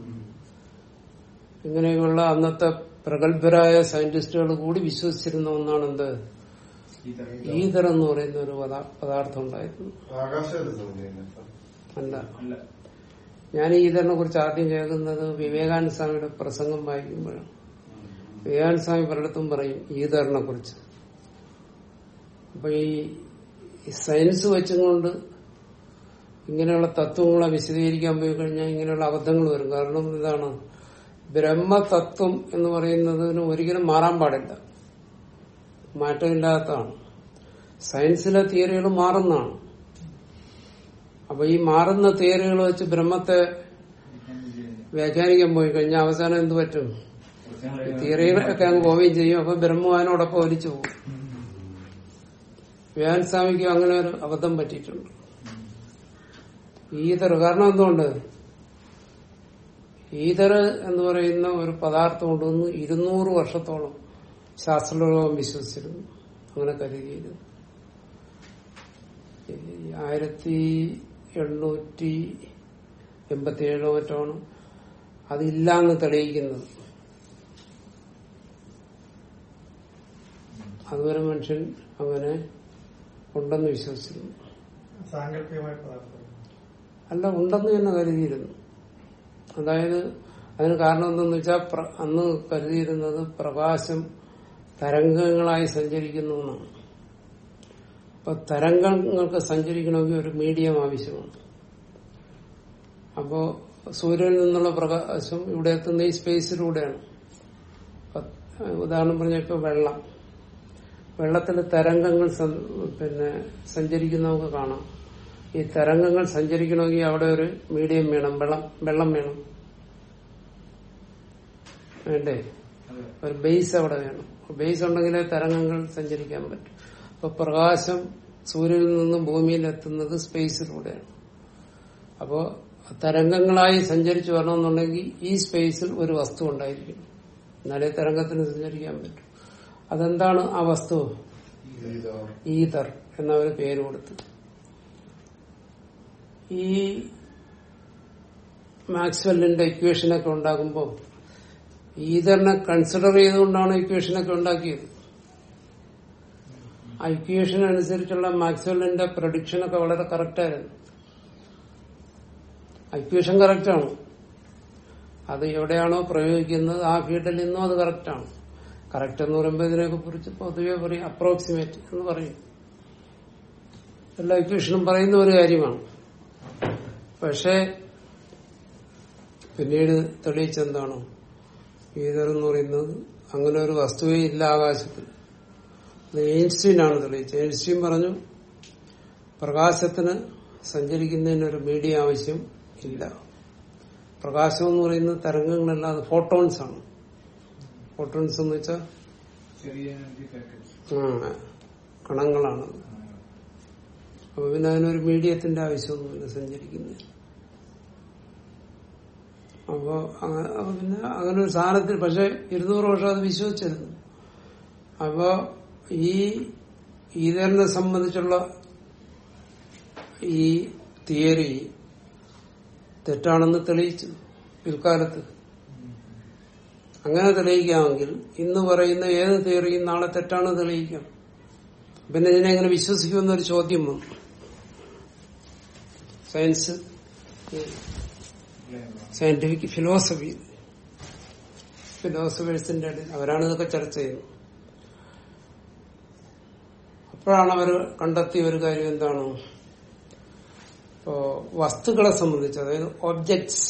ഇങ്ങനെയുള്ള അന്നത്തെ പ്രഗത്ഭരായ സയന്റിസ്റ്റുകൾ കൂടി വിശ്വസിച്ചിരുന്ന ഒന്നാണ് എന്ത് ഈ തരം ഈതർ എന്ന് പറയുന്ന ഒരു പദാ- പദാർത്ഥം ഉണ്ടായിരുന്നു ആകാശം അല്ല അല്ല ഞാൻ ഈതറിനെ കുറിച്ച് ആദ്യം കേൾക്കുന്നത് വിവേകാനന്ദ സ്വാമിയുടെ പ്രസംഗം വായിക്കുമ്പോഴാണ് വിവേകാനന്ദ സ്വാമി പലയിടത്തും പറയും ഈതറിനെ കുറിച്ച് അപ്പൊ ഈ ഈ സയൻസ് വെച്ചുകൊണ്ട് ഇങ്ങനെയുള്ള തത്വങ്ങളെ വിശദീകരിക്കാൻ പോയി കഴിഞ്ഞാൽ ഇങ്ങനെയുള്ള അബദ്ധങ്ങൾ വരും കാരണം ഇതാണ് ബ്രഹ്മതത്വം എന്ന് പറയുന്നതിന് ഒരിക്കലും മാറാൻ പാടില്ല മാറ്റമില്ലാത്തതാണ് സയൻസിലെ തിയറികൾ മാറുന്നതാണ് അപ്പൊ ഈ മാറുന്ന തിയറികൾ വെച്ച് ബ്രഹ്മത്തെ വ്യാഖ്യാനിക്കാൻ പോയി കഴിഞ്ഞാൽ അവസാനം എന്ത് പറ്റും ഈ തിയറികളൊക്കെ അങ്ങ് പോവുകയും ചെയ്യും അപ്പൊ ബ്രഹ്മം അതിനോടൊപ്പം ഒലിച്ചു പോകും വ്യാൻ സ്വാമിക്കും അങ്ങനെ ഒരു അബദ്ധം പറ്റിയിട്ടുണ്ട് ഈതർ കാരണം എന്തുകൊണ്ട് ഈതർ എന്ന് പറയുന്ന ഒരു പദാർത്ഥം കൊണ്ടുവന്ന് ഇരുന്നൂറ് വർഷത്തോളം ശാസ്ത്രലോകം വിശ്വസിച്ചിരുന്നു അങ്ങനെ കരുതിയിരുന്നു ഈ ആയിരത്തി എണ്ണൂറ്റി എൺപത്തി ഏഴോ മറ്റാണ് അതില്ലാന്ന് തെളിയിക്കുന്നത് അതുവരെ മനുഷ്യൻ അങ്ങനെ ഉണ്ടെന്ന് വിശ്വസിച്ചിരുന്നു സാങ്കല്പികമായ പദാർത്ഥം അല്ല ഉണ്ടെന്ന് തന്നെ കരുതിയിരുന്നു അതായത് അതിന് കാരണം എന്തെന്ന് വെച്ചാൽ പ്ര- അന്ന് കരുതിയിരുന്നത് പ്രകാശം തരംഗങ്ങളായി സഞ്ചരിക്കുന്നു എന്നാണ് അപ്പൊ തരംഗങ്ങൾക്ക് സഞ്ചരിക്കണമെങ്കിൽ ഒരു മീഡിയം ആവശ്യമാണ് അപ്പോ സൂര്യനിൽ നിന്നുള്ള പ്രകാശം ഇവിടെ എത്തുന്ന ഈ സ്പേസിലൂടെയാണ് അപ്പൊ, ഉദാഹരണം പറഞ്ഞ ഇപ്പൊ വെള്ളം വെള്ളത്തിൽ തരംഗങ്ങൾ സ- പിന്നെ സഞ്ചരിക്കുന്ന നമുക്ക് കാണാം ഈ തരംഗങ്ങൾ സഞ്ചരിക്കണമെങ്കിൽ അവിടെ ഒരു മീഡിയം വേണം വെള്ളം വെള്ളം വേണം വേണ്ടേ അതെ ഒരു ബേസ് അവിടെ വേണം ബേസ് ഉണ്ടെങ്കിലേ തരംഗങ്ങൾ സഞ്ചരിക്കാൻ പറ്റും അപ്പൊ പ്രകാശം സൂര്യനിൽ നിന്നും ഭൂമിയിൽ എത്തുന്നത് സ്പേസിലൂടെയാണ് അപ്പോ തരംഗങ്ങളായി സഞ്ചരിച്ചു വരണമെന്നുണ്ടെങ്കിൽ ഈ സ്പേസിൽ ഒരു വസ്തു ഉണ്ടായിരിക്കും എന്നാലേ തരംഗത്തിന് സഞ്ചരിക്കാൻ പറ്റും അതെന്താണ് ആ വസ്തു ഇതോ ഈതർ എന്നവർ പേര് കൊടുത്തു ഈ മാക്സ്വെല്ലിന്റെ ഇക്വേഷനൊക്കെ ഉണ്ടാക്കുമ്പോൾ ഈതറിനെ കൺസിഡർ ചെയ്തുകൊണ്ടാണ് ഇക്വേഷനൊക്കെ ഉണ്ടാക്കിയത് ആ ഇക്വേഷൻ അനുസരിച്ചുള്ള മാക്സ്വെല്ലിന്റെ പ്രഡിക്ഷനൊക്കെ വളരെ കറക്റ്റായിരുന്നു ഇക്വേഷൻ കറക്റ്റാണ് അത് എവിടെയാണോ പ്രയോഗിക്കുന്നത് ആ ഫീൽഡിൽ നിന്നും അത് കറക്റ്റാണ് കറക്റ്റ് എന്ന് പറയുമ്പോൾ ഇതിനെയൊക്കെ കുറിച്ച് പൊതുവെ പറയും അപ്രോക്സിമേറ്റ് എന്ന് പറയും എല്ലാ ഇക്വേഷനും പറയുന്ന ഒരു കാര്യമാണ് പക്ഷേ പിന്നീട് തെളിയിച്ചെന്താണ് ഈതർ എന്ന് പറയുന്നത് അങ്ങനെ ഒരു വസ്തുവേ ഇല്ല ആകാശത്തിൽ അത് എയിൻസ്റ്റീനാണ് തെളിയിച്ചത് എയിൻസ്റ്റീൻ പറഞ്ഞു പ്രകാശത്തിന് സഞ്ചരിക്കുന്നതിന് ഒരു മീഡിയ ആവശ്യം ഇല്ല പ്രകാശം എന്ന് പറയുന്നത് തരംഗങ്ങളല്ലാതെ ഫോട്ടോൺസ് ആണ് ഫോട്ടോൺസ് എന്ന് വെച്ചാൽ ചെറിയ എനർജി പാക്കറ്റ്സ് ആ, കണങ്ങളാണ് അപ്പൊ പിന്നെ അതിനൊരു മീഡിയത്തിന്റെ ആവശ്യമൊന്നുമില്ല സഞ്ചരിക്കുന്നതിന് അപ്പോ അങ്ങ- അപ്പൊ പിന്നെ അങ്ങനെ ഒരു സാധനത്തിൽ പക്ഷെ ഇരുന്നൂറ് വർഷം അത് വിശ്വസിച്ചിരുന്നു അപ്പോ ഈ ഈതറിനെ സംബന്ധിച്ചുള്ള ഈ തിയറി തെറ്റാണെന്ന് തെളിയിച്ചു പിൽക്കാലത്ത് അങ്ങനെ തെളിയിക്കാമെങ്കിൽ ഇന്ന് പറയുന്ന ഏത് തിയറിയും നാളെ തെറ്റാണ് തെളിയിക്കാം പിന്നെ ഇതിനെ എങ്ങനെ വിശ്വസിക്കുമെന്നൊരു ചോദ്യം വന്നു സയൻസ് സയന്റിഫിക് ഫിലോസഫി ഫിലോസഫേഴ്സിന്റെ ഇടയിൽ അവരാണ് ഇതൊക്കെ ചർച്ച ചെയ്യുന്നത് അപ്പോഴാണ് അവർ കണ്ടെത്തിയ ഒരു കാര്യം എന്താണ് ഇപ്പോ വസ്തുക്കളെ സംബന്ധിച്ച് അതായത് ഒബ്ജക്ട്സ്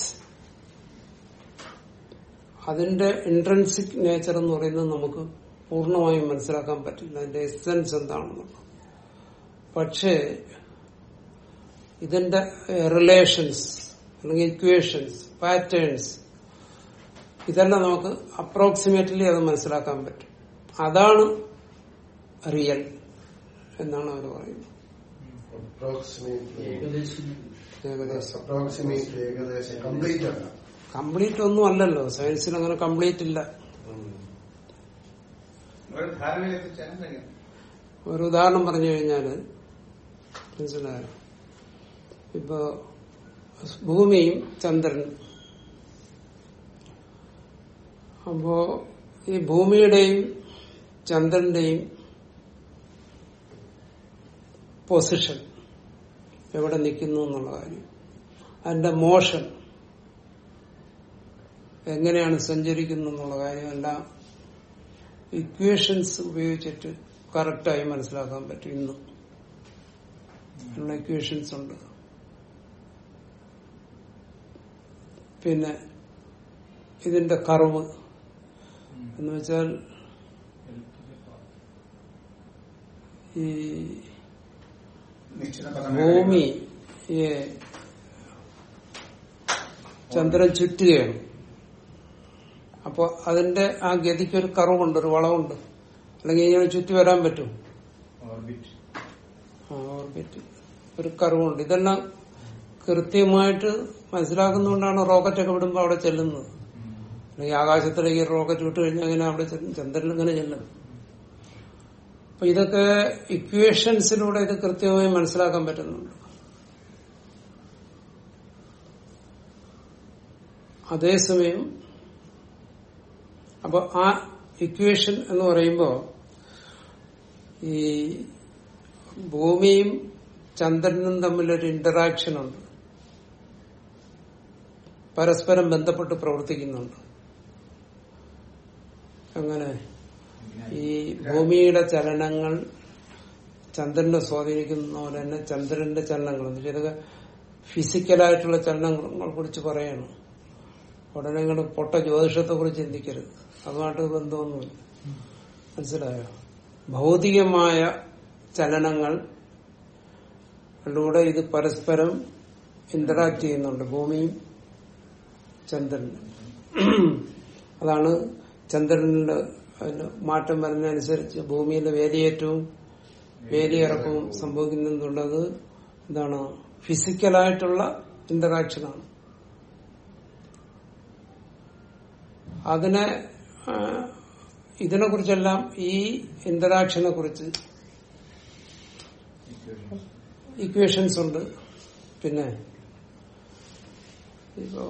അതിന്റെ ഇൻട്രൻസിക് നേച്ചർ എന്ന് പറയുന്നത് നമുക്ക് പൂർണ്ണമായും മനസ്സിലാക്കാൻ പറ്റില്ല അതിന്റെ എസെൻസ് എന്താണെന്നുള്ളത് പക്ഷേ ഇതിന്റെ റിലേഷൻസ് അല്ലെങ്കിൽ ഇക്വേഷൻസ് പാറ്റേൺസ് ഇതെല്ലാം നമുക്ക് അപ്രോക്സിമേറ്റ്ലി അത് മനസ്സിലാക്കാൻ പറ്റും അതാണ് റിയൽ എന്നാണ് അവർ പറയുന്നത് അപ്രോക്സിമേറ്റ്ലി ഏകദേശം ഏകദേശം അപ്രോക്സിമേറ്റ്ലി ഏകദേശം കംപ്ലീറ്റ് അല്ല കംപ്ലീറ്റ് ഒന്നും അല്ലല്ലോ സയൻസിൽ അങ്ങനെ കംപ്ലീറ്റ് ഇല്ല ഉം. ഒരു ധാരണയിലെത്തിച്ചാൽ കഴിയും ഒരു ഉദാഹരണം പറഞ്ഞു കഴിഞ്ഞാല് മനസ്സിലായോ ഇപ്പൊ ഭൂമിയും ചന്ദ്രനും അപ്പോ ഈ ഭൂമിയുടെയും ചന്ദ്രന്റെയും പൊസിഷൻ എവിടെ നിൽക്കുന്നു എന്നുള്ള കാര്യം അതിന്റെ മോഷൻ എങ്ങനെയാണ് സഞ്ചരിക്കുന്നു എന്നുള്ള കാര്യമെല്ലാം ഇക്വേഷൻസ് ഉപയോഗിച്ചിട്ട് കറക്റ്റായി മനസ്സിലാക്കാൻ പറ്റും ഇന്ന് ഉള്ള ഇക്വേഷൻസ് ഉണ്ട് പിന്നെ ഇതിന്റെ കർവ് എന്ന് വെച്ചാൽ ഈ നിശ്ചിത ഭൂമി ഈ ചന്ദ്രൻ ചുറ്റുകയാണ് അപ്പൊ അതിന്റെ ആ ഗതിക്ക് ഒരു കറവുണ്ട് ഒരു വളവുണ്ട് അല്ലെങ്കിൽ ഇങ്ങനെ ചുറ്റി വരാൻ പറ്റും ഓർബിറ്റ് ആ ഓർബിറ്റ് ഒരു കറവുണ്ട് ഇതെല്ലാം കൃത്യമായിട്ട് മനസ്സിലാക്കുന്നതുകൊണ്ടാണ് റോക്കറ്റ് ഒക്കെ വിടുമ്പോൾ അവിടെ ചെല്ലുന്നത് അല്ലെങ്കിൽ ആകാശത്തിലേക്ക് റോക്കറ്റ് വിട്ട് കഴിഞ്ഞാൽ അങ്ങനെ അവിടെ ചെല്ലും ചന്ദ്രനിൽ ഇങ്ങനെ ചെല്ലും അപ്പൊ ഇതൊക്കെ ഇക്വേഷൻസിലൂടെ ഇത് കൃത്യമായി മനസ്സിലാക്കാൻ പറ്റുന്നുണ്ട് അതേസമയം അപ്പൊ ആ ഇക്വേഷൻ എന്ന് പറയുമ്പോൾ ഈ ഭൂമിയും ചന്ദ്രനും തമ്മിലൊരു ഇന്ററാക്ഷൻ ഉണ്ട് പരസ്പരം ബന്ധപ്പെട്ട് പ്രവർത്തിക്കുന്നുണ്ട് അങ്ങനെ ഈ ഭൂമിയുടെ ചലനങ്ങൾ ചന്ദ്രനെ സ്വാധീനിക്കുന്ന പോലെ തന്നെ ചന്ദ്രന്റെ ചലനങ്ങൾ എന്ന് വെച്ചാൽ ഇതൊക്കെ ഫിസിക്കലായിട്ടുള്ള ചലനങ്ങളെ കുറിച്ച് പറയണം ഉടനെ നിങ്ങൾ പൊട്ട ജ്യോതിഷത്തെ കുറിച്ച് ചിന്തിക്കരുത് അതുമായിട്ട് ബന്ധമൊന്നുമില്ല മനസ്സിലായോ ഭൗതികമായ ചലനങ്ങൾ ിലൂടെ ഇത് പരസ്പരം ഇന്ററാക്ട് ചെയ്യുന്നുണ്ട് ഭൂമിയും ചന്ദ്രനും അതാണ് ചന്ദ്രനിലെ അതിന് മാറ്റം വരുന്നതനുസരിച്ച് ഭൂമിയിലെ വേലിയേറ്റവും വേലിയിറക്കവും സംഭവിക്കുന്നുള്ളത് എന്താണ് ഫിസിക്കലായിട്ടുള്ള ഇന്ററാക്ഷനാണ് അതിനെ ആ, ഇതിനെക്കുറിച്ചെല്ലാം ഈ ഇന്ററാക്ഷനെ കുറിച്ച് ഇക്വേഷൻസ് ഉണ്ട് പിന്നെ ഇപ്പോ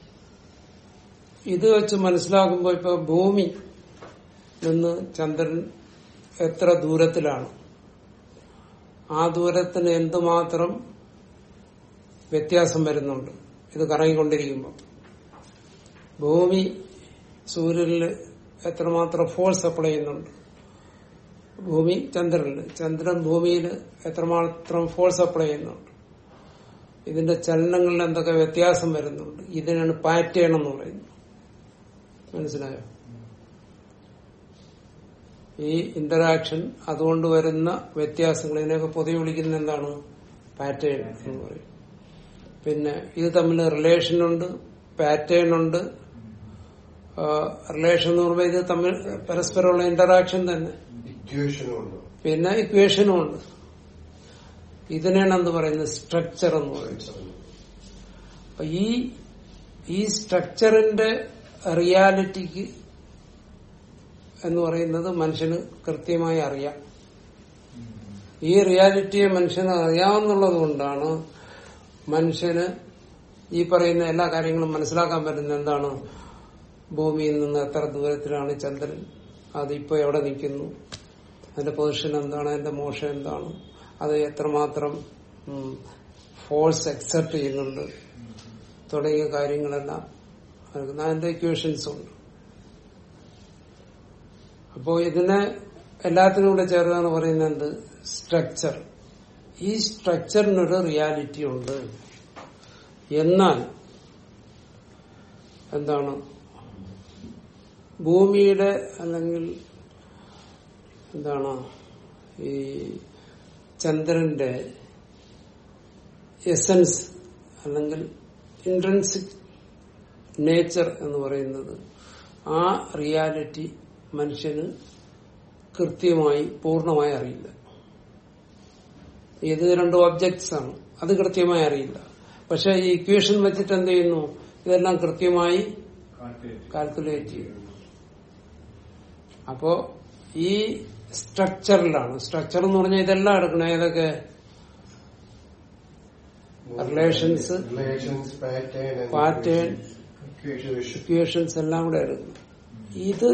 ഇത് വെച്ച് മനസ്സിലാക്കുമ്പോൾ ഇപ്പൊ ഭൂമി നിന്ന് ചന്ദ്രൻ എത്ര ദൂരത്തിലാണ് ആ ദൂരത്തിന് എന്തുമാത്രം വ്യത്യാസം വരുന്നുണ്ട് ഇത് കറങ്ങിക്കൊണ്ടിരിക്കുമ്പോൾ ഭൂമി സൂര്യനിൽ എത്രമാത്രം ഫോഴ്സ് അപ്ലൈ ചെയ്യുന്നുണ്ട് ഭൂമി ചന്ദ്രനിൽ ചന്ദ്രൻ ഭൂമിയിൽ എത്രമാത്രം ഫോഴ്സ് അപ്ലൈ ചെയ്യുന്നുണ്ട് ഇതിന്റെ ചലനങ്ങളിൽ എന്തൊക്കെ വ്യത്യാസം വരുന്നുണ്ട് ഇതിനാണ് പാറ്റേൺ എന്ന് പറയുന്നത് മനസ്സിലായോ ഈ ഇന്ററാക്ഷൻ അതുകൊണ്ട് വരുന്ന വ്യത്യാസങ്ങൾ ഇതിനെയൊക്കെ പൊതുവെ വിളിക്കുന്ന എന്താണ് പാറ്റേൺ എന്ന് പറയും പിന്നെ ഇത് തമ്മിൽ റിലേഷൻ ഉണ്ട് പാറ്റേൺ ഉണ്ട് റിലേഷൻ എന്ന് പറയുമ്പോൾ ഇത് തമ്മിൽ പരസ്പരമുള്ള ഇന്ററാക്ഷൻ തന്നെ ഇക്വേഷനും ഉണ്ട് പിന്നെ ഇക്വേഷനും ഉണ്ട് ഇതിനാണ് എന്ത് പറയുന്നത് സ്ട്രക്ചർ എന്ന് പറയുന്നത് അപ്പൊ ഈ ഈ സ്ട്രക്ചറിന്റെ റിയാലിറ്റിക്ക് എന്ന് പറയുന്നത് മനുഷ്യന് കൃത്യമായി അറിയാം ഈ റിയാലിറ്റിയെ മനുഷ്യന് അറിയാവുന്നുള്ളത് കൊണ്ടാണ് മനുഷ്യന് ഈ പറയുന്ന എല്ലാ കാര്യങ്ങളും മനസ്സിലാക്കാൻ പറ്റുന്ന എന്താണ് ഭൂമിയിൽ നിന്ന് എത്ര ദൂരത്തിലാണ് ചന്ദ്രൻ അതിപ്പോ എവിടെ നിൽക്കുന്നു അതിന്റെ പൊസിഷൻ എന്താണ് അതിന്റെ മോഷൻ എന്താണ് അത് എത്രമാത്രം ഫോഴ്സ് അക്സെപ്റ്റ് ചെയ്യുന്നുണ്ട് തുടങ്ങിയ കാര്യങ്ങളെല്ലാം നൽകുന്ന അതിന്റെ ഇക്വേഷൻസ് ഉണ്ട് അപ്പോ ഇതിനെ എല്ലാത്തിനും കൂടെ ചേർന്നാണ് പറയുന്നത് എന്ത് സ്ട്രക്ചർ ഈ സ്ട്രക്ചറിനൊരു റിയാലിറ്റി ഉണ്ട് എന്നാൽ എന്താണ് ഭൂമിയുടെ അല്ലെങ്കിൽ എന്താണ് ഈ ചന്ദ്രന്റെ എസൻസ് അല്ലെങ്കിൽ ഇൻട്രൻസിക് നേച്ചർ എന്ന് പറയുന്നത് ആ റിയാലിറ്റി മനുഷ്യന് കൃത്യമായി പൂർണ്ണമായി അറിയില്ല ഇത് രണ്ട് ഒബ്ജക്ട്സ് ആണ് അത് കൃത്യമായി അറിയില്ല പക്ഷെ ഈ ഇക്വേഷൻ വെച്ചിട്ട് എന്ത് ചെയ്യുന്നു ഇതെല്ലാം കൃത്യമായി കാൽക്കുലേറ്റ് കാൽക്കുലേറ്റ് ചെയ്യുന്നു അപ്പോ ഈ സ്ട്രക്ചറിലാണ് സ്ട്രക്ചർ എന്ന് പറഞ്ഞാൽ ഇതെല്ലാം എടുക്കണം ഏതൊക്കെ relations relations pattern pattern equation equations എല്ലാം കൂടെ എടുക്കണം ഇത്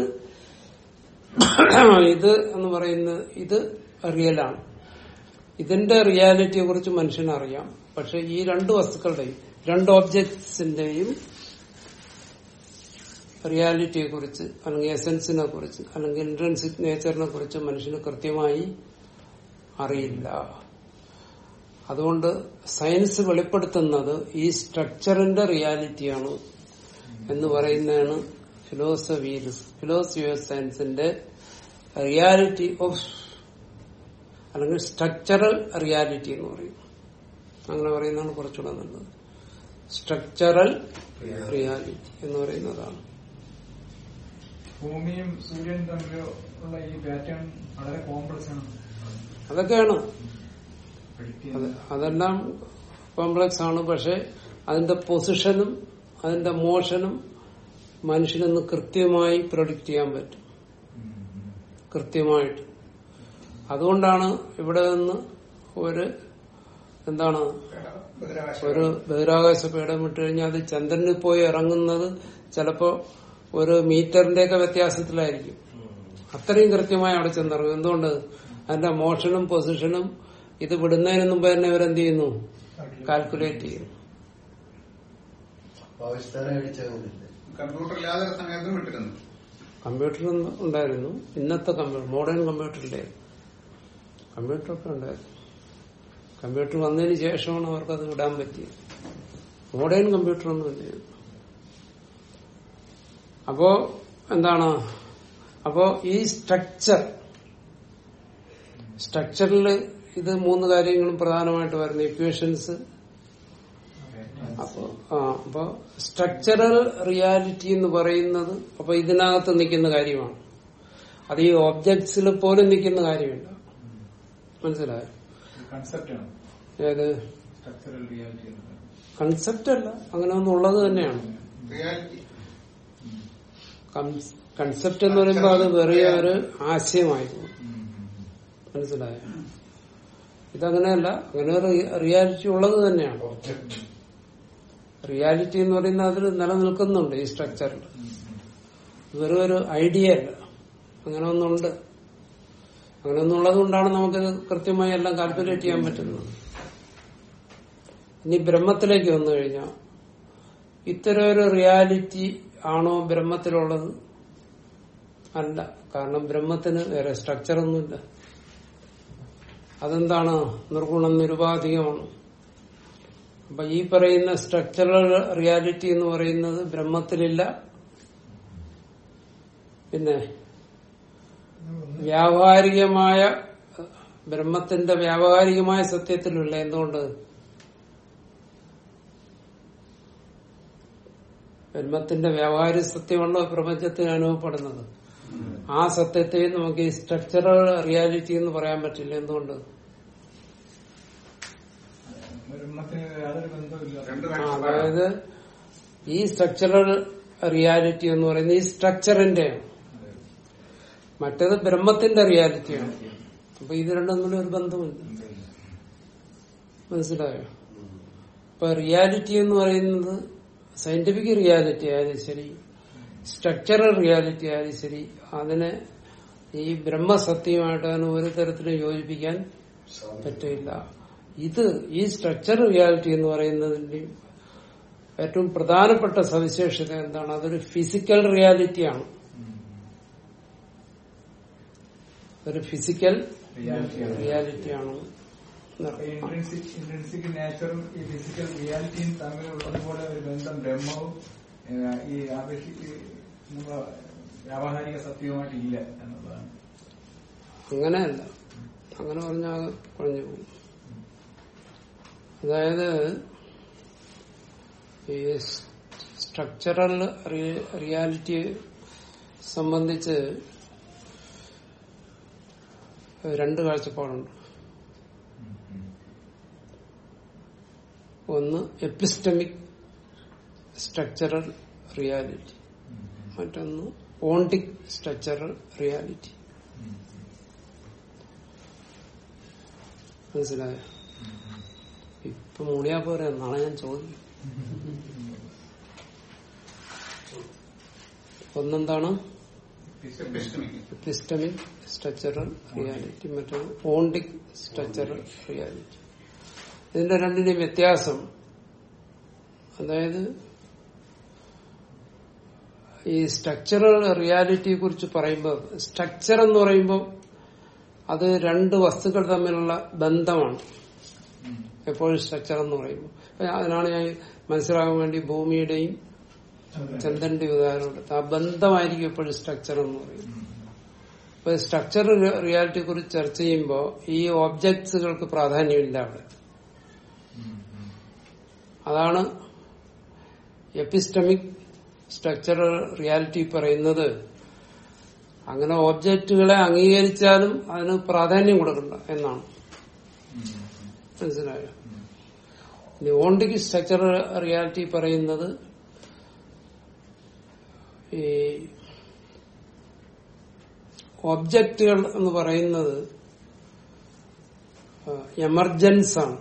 ഇത് എന്ന് പറയുന്നത് ഇത് റിയലാണ് ഇതിന്റെ റിയാലിറ്റിയെ കുറിച്ച് മനുഷ്യനറിയാം പക്ഷെ ഈ രണ്ട് വസ്തുക്കളുടെയും രണ്ട് ഓബ്ജക്ട്സിന്റെയും റിയാലിറ്റിയെ കുറിച്ച് അല്ലെങ്കിൽ എസൻസിനെ കുറിച്ച് അല്ലെങ്കിൽ ഇൻട്രൻസിക് നേച്ചറിനെ കുറിച്ച് മനുഷ്യന് കൃത്യമായി അറിയില്ല അതുകൊണ്ട് സയൻസ് വെളിപ്പെടുത്തുന്നത് ഈ സ്ട്രക്ചറിന്റെ റിയാലിറ്റിയാണ് എന്ന് പറയുന്നതാണ് ഫിലോസഫി ഫിലോസഫി ഓഫ് സയൻസിന്റെ റിയാലിറ്റി ഓഫ് അല്ലെങ്കിൽ സ്ട്രക്ചറൽ റിയാലിറ്റി എന്ന് പറയും അങ്ങനെ പറയുന്നതാണ് കുറച്ചുകൂടെ നല്ലത് സ്ട്രക്ചറൽ റിയാലിറ്റി എന്ന് പറയുന്നതാണ് ഭൂമിയും സൂര്യനും തമ്മിൽ ഉള്ള ഈ പാറ്റേൺ വളരെ കോംപ്ലക്സ് ആണ് അതൊക്കെയാണ് predict അത് ചെയ്യുന്നത്. അതെല്ലാം കോംപ്ലക്സ് ആണ് പക്ഷെ അതിന്റെ പൊസിഷനും അതിന്റെ മോഷനും മനുഷ്യനൊന്ന് കൃത്യമായി പ്രൊഡിക്റ്റ് ചെയ്യാൻ പറ്റും ഉം, ഉം. കൃത്യമായിട്ട് അതുകൊണ്ടാണ് ഇവിടെ നിന്ന് ഒരു എന്താണ് ബഹിരാകാശ ഒരു ബഹിരാകാശ പേടം വിട്ട് കഴിഞ്ഞാൽ അത് ചന്ദ്രനിൽ പോയി ഇറങ്ങുന്നത് ചിലപ്പോ ഒരു മീറ്ററിന്റെയൊക്കെ വ്യത്യാസത്തിലായിരിക്കും അത്രയും കൃത്യമായി അവിടെ ചെന്നിറങ്ങും എന്തുകൊണ്ട് അതിന്റെ മോഷനും പൊസിഷനും ഇത് വിടുന്നതിന് മുമ്പ് തന്നെ ഇവരെന്ത് ചെയ്യുന്നു കാൽക്കുലേറ്റ് ചെയ്യുന്നു പാകിസ്ഥാനെ അടിച്ചതുകൊണ്ടില്ലേ കമ്പ്യൂട്ടറില്ലാതെ സമയത്തും വിട്ടിരുന്നു കമ്പ്യൂട്ടർ ഉണ്ടായിരുന്നു ഇന്നത്തെ കമ്പ്യൂട്ടർ മോഡേൺ കമ്പ്യൂട്ടറിലെ കമ്പ്യൂട്ടറൊക്കെ ഉണ്ടായിരുന്നു കമ്പ്യൂട്ടർ വന്നതിന് ശേഷമാണ് അവർക്കത് വിടാൻ പറ്റിയത് മോഡേൺ കമ്പ്യൂട്ടർ ഒന്നും ഇല്ലായിരുന്നു അപ്പോ എന്താണ് അപ്പോ ഈ സ്ട്രക്ചർ സ്ട്രക്ചറിൽ ഇത് മൂന്ന് കാര്യങ്ങളും പ്രധാനമായിട്ട് വരുന്നു ഇക്വേഷൻസ് അപ്പോ ആ അപ്പോ സ്ട്രക്ചറൽ റിയാലിറ്റി എന്ന് പറയുന്നത് അപ്പൊ ഇതിനകത്ത് നിൽക്കുന്ന കാര്യമാണ് അത് ഈ ഓബ്ജക്ട്സിൽ പോലും നിൽക്കുന്ന കാര്യമില്ല മനസ്സിലായോ കൺസെപ്റ്റ് ആണ് ഏത് സ്ട്രക്ചറൽ റിയാലിറ്റി എന്ന് പറയുന്നത്. കൺസെപ്റ്റ് അല്ല അങ്ങനെ ഒന്നും ഉള്ളത് തന്നെയാണ് റിയാലിറ്റി കൺസെപ്റ്റ് എന്ന് പറയുമ്പോൾ അത് വെറിയ ഒരു ആശയമായി പോകും ഉം, ഉം, ഉം. മനസ്സിലായോ ഇതങ്ങനെയല്ല അങ്ങനെ ഒരു റിയാലിറ്റി ഉള്ളത് തന്നെയാണ് ഒബ്ജക്ട് റിയാലിറ്റി എന്ന് പറയുന്നത് അതിൽ നിലനിൽക്കുന്നുണ്ട് ഈ സ്ട്രക്ചറിൽ വെറും ഒരു ഐഡിയ അല്ല അങ്ങനെ ഒന്നുണ്ട് അങ്ങനെ ഒന്നുള്ളത് കൊണ്ടാണ് നമുക്ക് കൃത്യമായി എല്ലാം കാൽക്കുലേറ്റ് ചെയ്യാൻ പറ്റുന്നത് ഇനി ബ്രഹ്മത്തിലേക്ക് വന്നു കഴിഞ്ഞാൽ ഇത്തരം ഒരു റിയാലിറ്റി ആണോ ബ്രഹ്മത്തിലുള്ളത് അല്ല കാരണം ബ്രഹ്മത്തിന് വേറെ സ്ട്രക്ചർ ഒന്നുമില്ല അതെന്താണ് നിർഗുണം നിരുപാധികമാണ് അപ്പൊ ഈ പറയുന്ന സ്ട്രക്ചറൽ റിയാലിറ്റി എന്ന് പറയുന്നത് ബ്രഹ്മത്തിലില്ല പിന്നെ വ്യാവഹാരികമായ ബ്രഹ്മത്തിന്റെ വ്യാവഹാരികമായ സത്യത്തിലുള്ള എന്തുകൊണ്ട് ബ്രഹ്മത്തിന്റെ വ്യാവഹാരിക സത്യമാണല്ലോ പ്രപഞ്ചത്തിന് അനുഭവപ്പെടുന്നത് ആ സത്യത്തെ നമുക്ക് ഈ സ്ട്രക്ചറൽ റിയാലിറ്റി എന്ന് പറയാൻ പറ്റില്ല എന്തുകൊണ്ട് ബ്രഹ്മത്തിന് യാതൊരു ബന്ധമില്ല രണ്ട് ആ, കാഴ്ചപ്പാടാണ് അതായത് ഈ സ്ട്രക്ചറൽ റിയാലിറ്റി എന്ന് പറയുന്നത് ഈ സ്ട്രക്ചറിന്റെ മറ്റേത് ബ്രഹ്മത്തിന്റെ റിയാലിറ്റിയാണ് അപ്പൊ ഇത് രണ്ടും തമ്മിൽ ഒരു ബന്ധമില്ല മനസ്സിലായോ ഇപ്പൊ റിയാലിറ്റി എന്ന് പറയുന്നത് സയന്റിഫിക് റിയാലിറ്റി ആയാലും ശരി സ്ട്രക്ചറൽ റിയാലിറ്റി ആയാലും ശരി അതിനെ ഈ ബ്രഹ്മസത്യമായിട്ട് അതിന് ഒരു തരത്തിലും യോജിപ്പിക്കാൻ പറ്റില്ല ഇത് ഈ സ്ട്രക്ചർ റിയാലിറ്റി എന്ന് പറയുന്നതിന്റെ ഏറ്റവും പ്രധാനപ്പെട്ട സവിശേഷത എന്താണ് അതൊരു ഫിസിക്കൽ റിയാലിറ്റിയാണ് ഒരു ഫിസിക്കൽ റിയാലിറ്റിയാണ് റിയാലിറ്റിയാണ് ഇൻട്രൻസിക് ഇൻട്രൻസിക് നേച്ചറും ഈ ഫിസിക്കൽ റിയാലിറ്റിയും തമ്മിലുള്ളതുപോലെ ഒരു ബന്ധം ബ്രഹ്മവും ഏഹ്, ഈ ആപേക്ഷിക്ക് നമ്മുടെ വ്യാവഹാരിക സത്യവുമായിട്ട് ഇല്ല എന്നുള്ളതാണ് അങ്ങനെയല്ല അങ്ങനെ പറഞ്ഞാൽ കുഴഞ്ഞു പോകും അതായത് ഈ സ്ട്രക്ചറൽ റിയാലിറ്റിയെ സംബന്ധിച്ച് രണ്ട് കാഴ്ചപ്പാടുണ്ട് ഒന്ന് എപ്പിസ്റ്റമിക് സ്ട്രക്ചറൽ റിയാലിറ്റി മറ്റൊന്ന് ഓണ്ടിക് സ്ട്രക്ചറൽ റിയാലിറ്റി മനസ്സിലായോ ഇപ്പൊ മൂളിയാ പോരെ നാളെ ഞാൻ ചോദിക്കും ഒന്നെന്താണ് എപ്പിസ്റ്റമിക് എപ്പിസ്റ്റമിക് സ്ട്രക്ചറൽ റിയാലിറ്റി മറ്റൊന്ന് ഓണ്ടിക് സ്ട്രക്ചറൽ റിയാലിറ്റി ഇതിന്റെ രണ്ടിന്റെയും വ്യത്യാസം അതായത് ഈ സ്ട്രക്ചറൽ റിയാലിറ്റിയെ കുറിച്ച് പറയുമ്പോൾ സ്ട്രക്ചർ എന്ന് പറയുമ്പോൾ അത് രണ്ട് വസ്തുക്കൾ തമ്മിലുള്ള ബന്ധമാണ് എപ്പോഴും സ്ട്രക്ചർ എന്ന് പറയുമ്പോൾ അപ്പൊ അതിനാണ് ഞാൻ മനസ്സിലാകാൻ വേണ്ടി ഭൂമിയുടെയും ചന്ദ്രന്റെ ഉദാഹരണം എടുത്തത് ആ ബന്ധമായിരിക്കും എപ്പോഴും സ്ട്രക്ചർ എന്ന് പറയുന്നത് ഇപ്പൊ സ്ട്രക്ചർ റിയാലിറ്റിയെ കുറിച്ച് ചർച്ച ചെയ്യുമ്പോൾ ഈ ഓബ്ജക്ട്സുകൾക്ക് പ്രാധാന്യമില്ല അവിടെ അതാണ് എപ്പിസ്റ്റമിക് സ്ട്രക്ചറൽ റിയാലിറ്റി പറയുന്നത് അങ്ങനെ ഓബ്ജക്റ്റുകളെ അംഗീകരിച്ചാലും അതിന് പ്രാധാന്യം കൊടുക്കണ്ട എന്നാണ് മനസ്സിലായോ ഇനി ഓണ്ടിക് സ്ട്രക്ചറൽ റിയാലിറ്റി പറയുന്നത് ഈ ഒബ്ജക്റ്റുകൾ എന്ന് പറയുന്നത് എമർജൻസ് ആണ്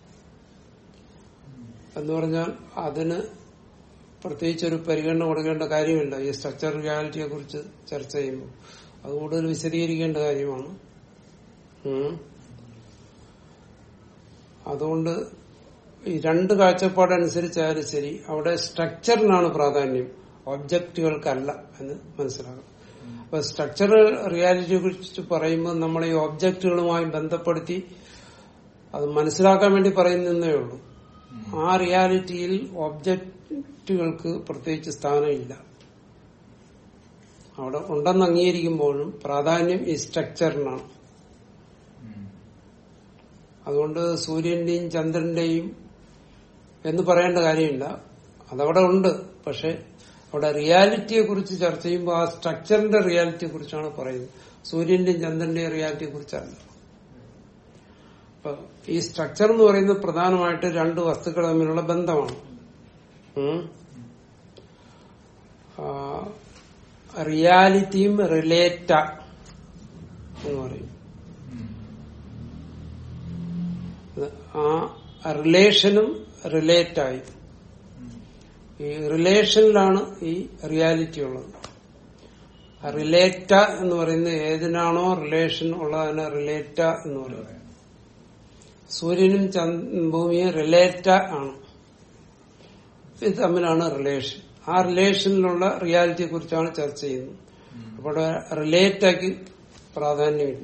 എന്ന് പറഞ്ഞാൽ അതിന് പ്രത്യേകിച്ച് ഒരു പരിഗണന കൊടുക്കേണ്ട കാര്യമില്ല ഈ സ്ട്രക്ചർ റിയാലിറ്റിയെ കുറിച്ച് ചർച്ച ചെയ്യുമ്പോൾ അത് കൂടുതൽ വിശദീകരിക്കേണ്ട കാര്യമാണ് ഉം. അതുകൊണ്ട് ഈ രണ്ട് കാഴ്ചപ്പാടനുസരിച്ചായാലും ശരി അവിടെ സ്ട്രക്ചറിനാണ് പ്രാധാന്യം ഒബ്ജക്റ്റുകൾക്കല്ല എന്ന് മനസ്സിലാക്കണം അപ്പൊ സ്ട്രക്ചറൽ റിയാലിറ്റിയെ കുറിച്ച് പറയുമ്പോൾ നമ്മൾ ഈ ഒബ്ജക്റ്റുകളുമായി ബന്ധപ്പെടുത്തി അത് മനസ്സിലാക്കാൻ വേണ്ടി പറയുന്നതേ ഉള്ളൂ ആ റിയാലിറ്റിയിൽ ഒബ്ജക്റ്റുകൾക്ക് പ്രത്യേകിച്ച് സ്ഥാനമില്ല അവിടെ ഉണ്ടെന്ന് അംഗീകരിക്കുമ്പോഴും പ്രാധാന്യം ഈ സ്ട്രക്ചറിനാണ് അതുകൊണ്ട് സൂര്യന്റെയും ചന്ദ്രന്റെയും എന്ന് പറയേണ്ട കാര്യമില്ല അതവിടെ ഉണ്ട് പക്ഷെ അവിടെ റിയാലിറ്റിയെ കുറിച്ച് ചർച്ച ചെയ്യുമ്പോൾ ആ സ്ട്രക്ചറിന്റെ റിയാലിറ്റിയെ കുറിച്ചാണ് പറയുന്നത് സൂര്യന്റെയും ചന്ദ്രന്റെയും റിയാലിറ്റിയെ കുറിച്ചല്ല അപ്പൊ ഈ സ്ട്രക്ചർ എന്ന് പറയുന്നത് പ്രധാനമായിട്ട് രണ്ട് വസ്തുക്കൾ തമ്മിലുള്ള ബന്ധമാണ് ഉം. ആ, റിയാലിറ്റിയും റിലേറ്റ എന്ന് പറയും അത് ആ റിലേഷനും റിലേറ്റായി ഈ റിലേഷനിലാണ് ഈ റിയാലിറ്റി ഉള്ളത് റിലേറ്റ എന്ന് പറയുന്നത് ഏതിനാണോ റിലേഷൻ ഉള്ളതിനെ റിലേറ്റ എന്ന് പറയുന്നത് സൂര്യനും ചന്ദ്- ഭൂമിയും റിലേറ്റ ആണ് ഇത് തമ്മിലാണ് റിലേഷൻ ആ റിലേഷനിലുള്ള റിയാലിറ്റിയെ കുറിച്ചാണ് ചർച്ച ചെയ്യുന്നത് അപ്പോൾ അവിടെ റിലേറ്റയ്ക്ക് പ്രാധാന്യമില്ല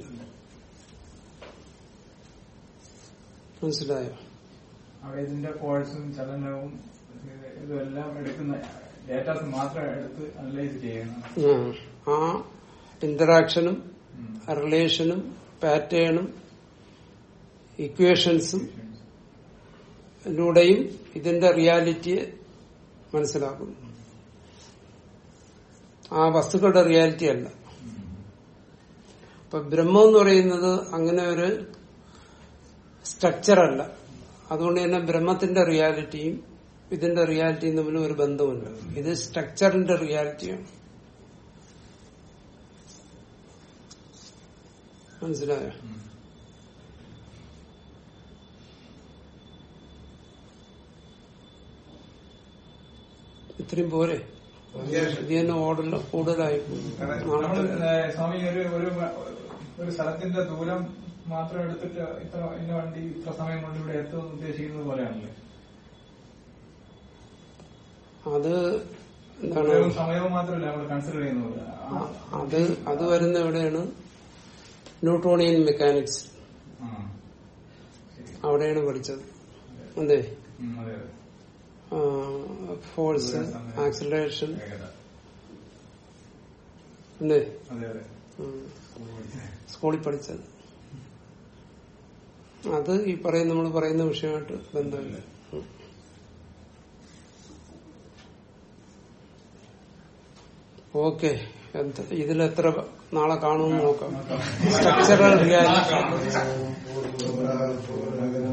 മനസ്സിലായോ അവിടെ ഇതിന്റെ ഫോഴ്സും ചലനവും ഇത് ഇതെല്ലാം എടുക്കുന്ന ഡേറ്റാസ് മാത്രം എടുത്ത് അനലൈസ് ചെയ്യണം ഉം. ആ ഇന്ററാക്ഷനും റിലേഷനും പാറ്റേണും ഇക്വേഷൻസും ലൂടെയും ഇതിന്റെ റിയാലിറ്റിയെ മനസ്സിലാക്കുന്നു ആ വസ്തുക്കളുടെ റിയാലിറ്റി അല്ല ഇപ്പൊ ബ്രഹ്മം എന്ന് പറയുന്നത് അങ്ങനെ ഒരു സ്ട്രക്ചർ അല്ല അതുകൊണ്ട് തന്നെ ബ്രഹ്മത്തിന്റെ റിയാലിറ്റിയും ഇതിന്റെ റിയാലിറ്റിയും തമ്മിൽ ഒരു ബന്ധമില്ല ഇത് സ്ട്രക്ചറിന്റെ റിയാലിറ്റിയാണ് മനസ്സിലായോ ഇത്രയും പോരെ ഇത് തന്നെ ഓർഡർ കൂടുതലായി പോകും. നമ്മള് നാളത്തെ ഏ, സ്വാമി ഒരു ഒരു ഒരു സ്ഥലത്തിന്റെ ദൂരം മാത്രം എടുത്തിട്ട് ഇത്ര ഇന്ന വണ്ടി ഇത്ര സമയം കൊണ്ട് ഇവിടെ എത്തുമെന്ന് ഉദ്ദേശിക്കുന്നത് പോലെയാണല്ലേ അത് എന്താണ് ദൂരവും സമയവും മാത്രമല്ല നമ്മൾ കൺസിഡർ ചെയ്യുന്നത് ആ, അത് അത് വരുന്ന എവിടെയാണ് ന്യൂട്രോണിയൻ മെക്കാനിക്സ് ആ. അവിടെയാണ് പഠിച്ചത് അതെ ഉം, അതെ അതെ ഫോഴ്സ് ആക്സിലറേഷൻ വേഗത. അല്ലേ അതെ അതെ ഉം. സ്കൂളിൽ പഠിച്ചത് അത് ഈ പറയുന്ന നമ്മൾ പറയുന്ന വിഷയമായിട്ട് ബന്ധമില്ല ഉം. ഓക്കെ എന്ത്- ഇതിലെത്ര നാളെ കാണുമെന്ന് നോക്കാം സ്ട്രക്ചറൽ റിയാലിറ്റി പൂർണ്ണ പൂർണ്ണ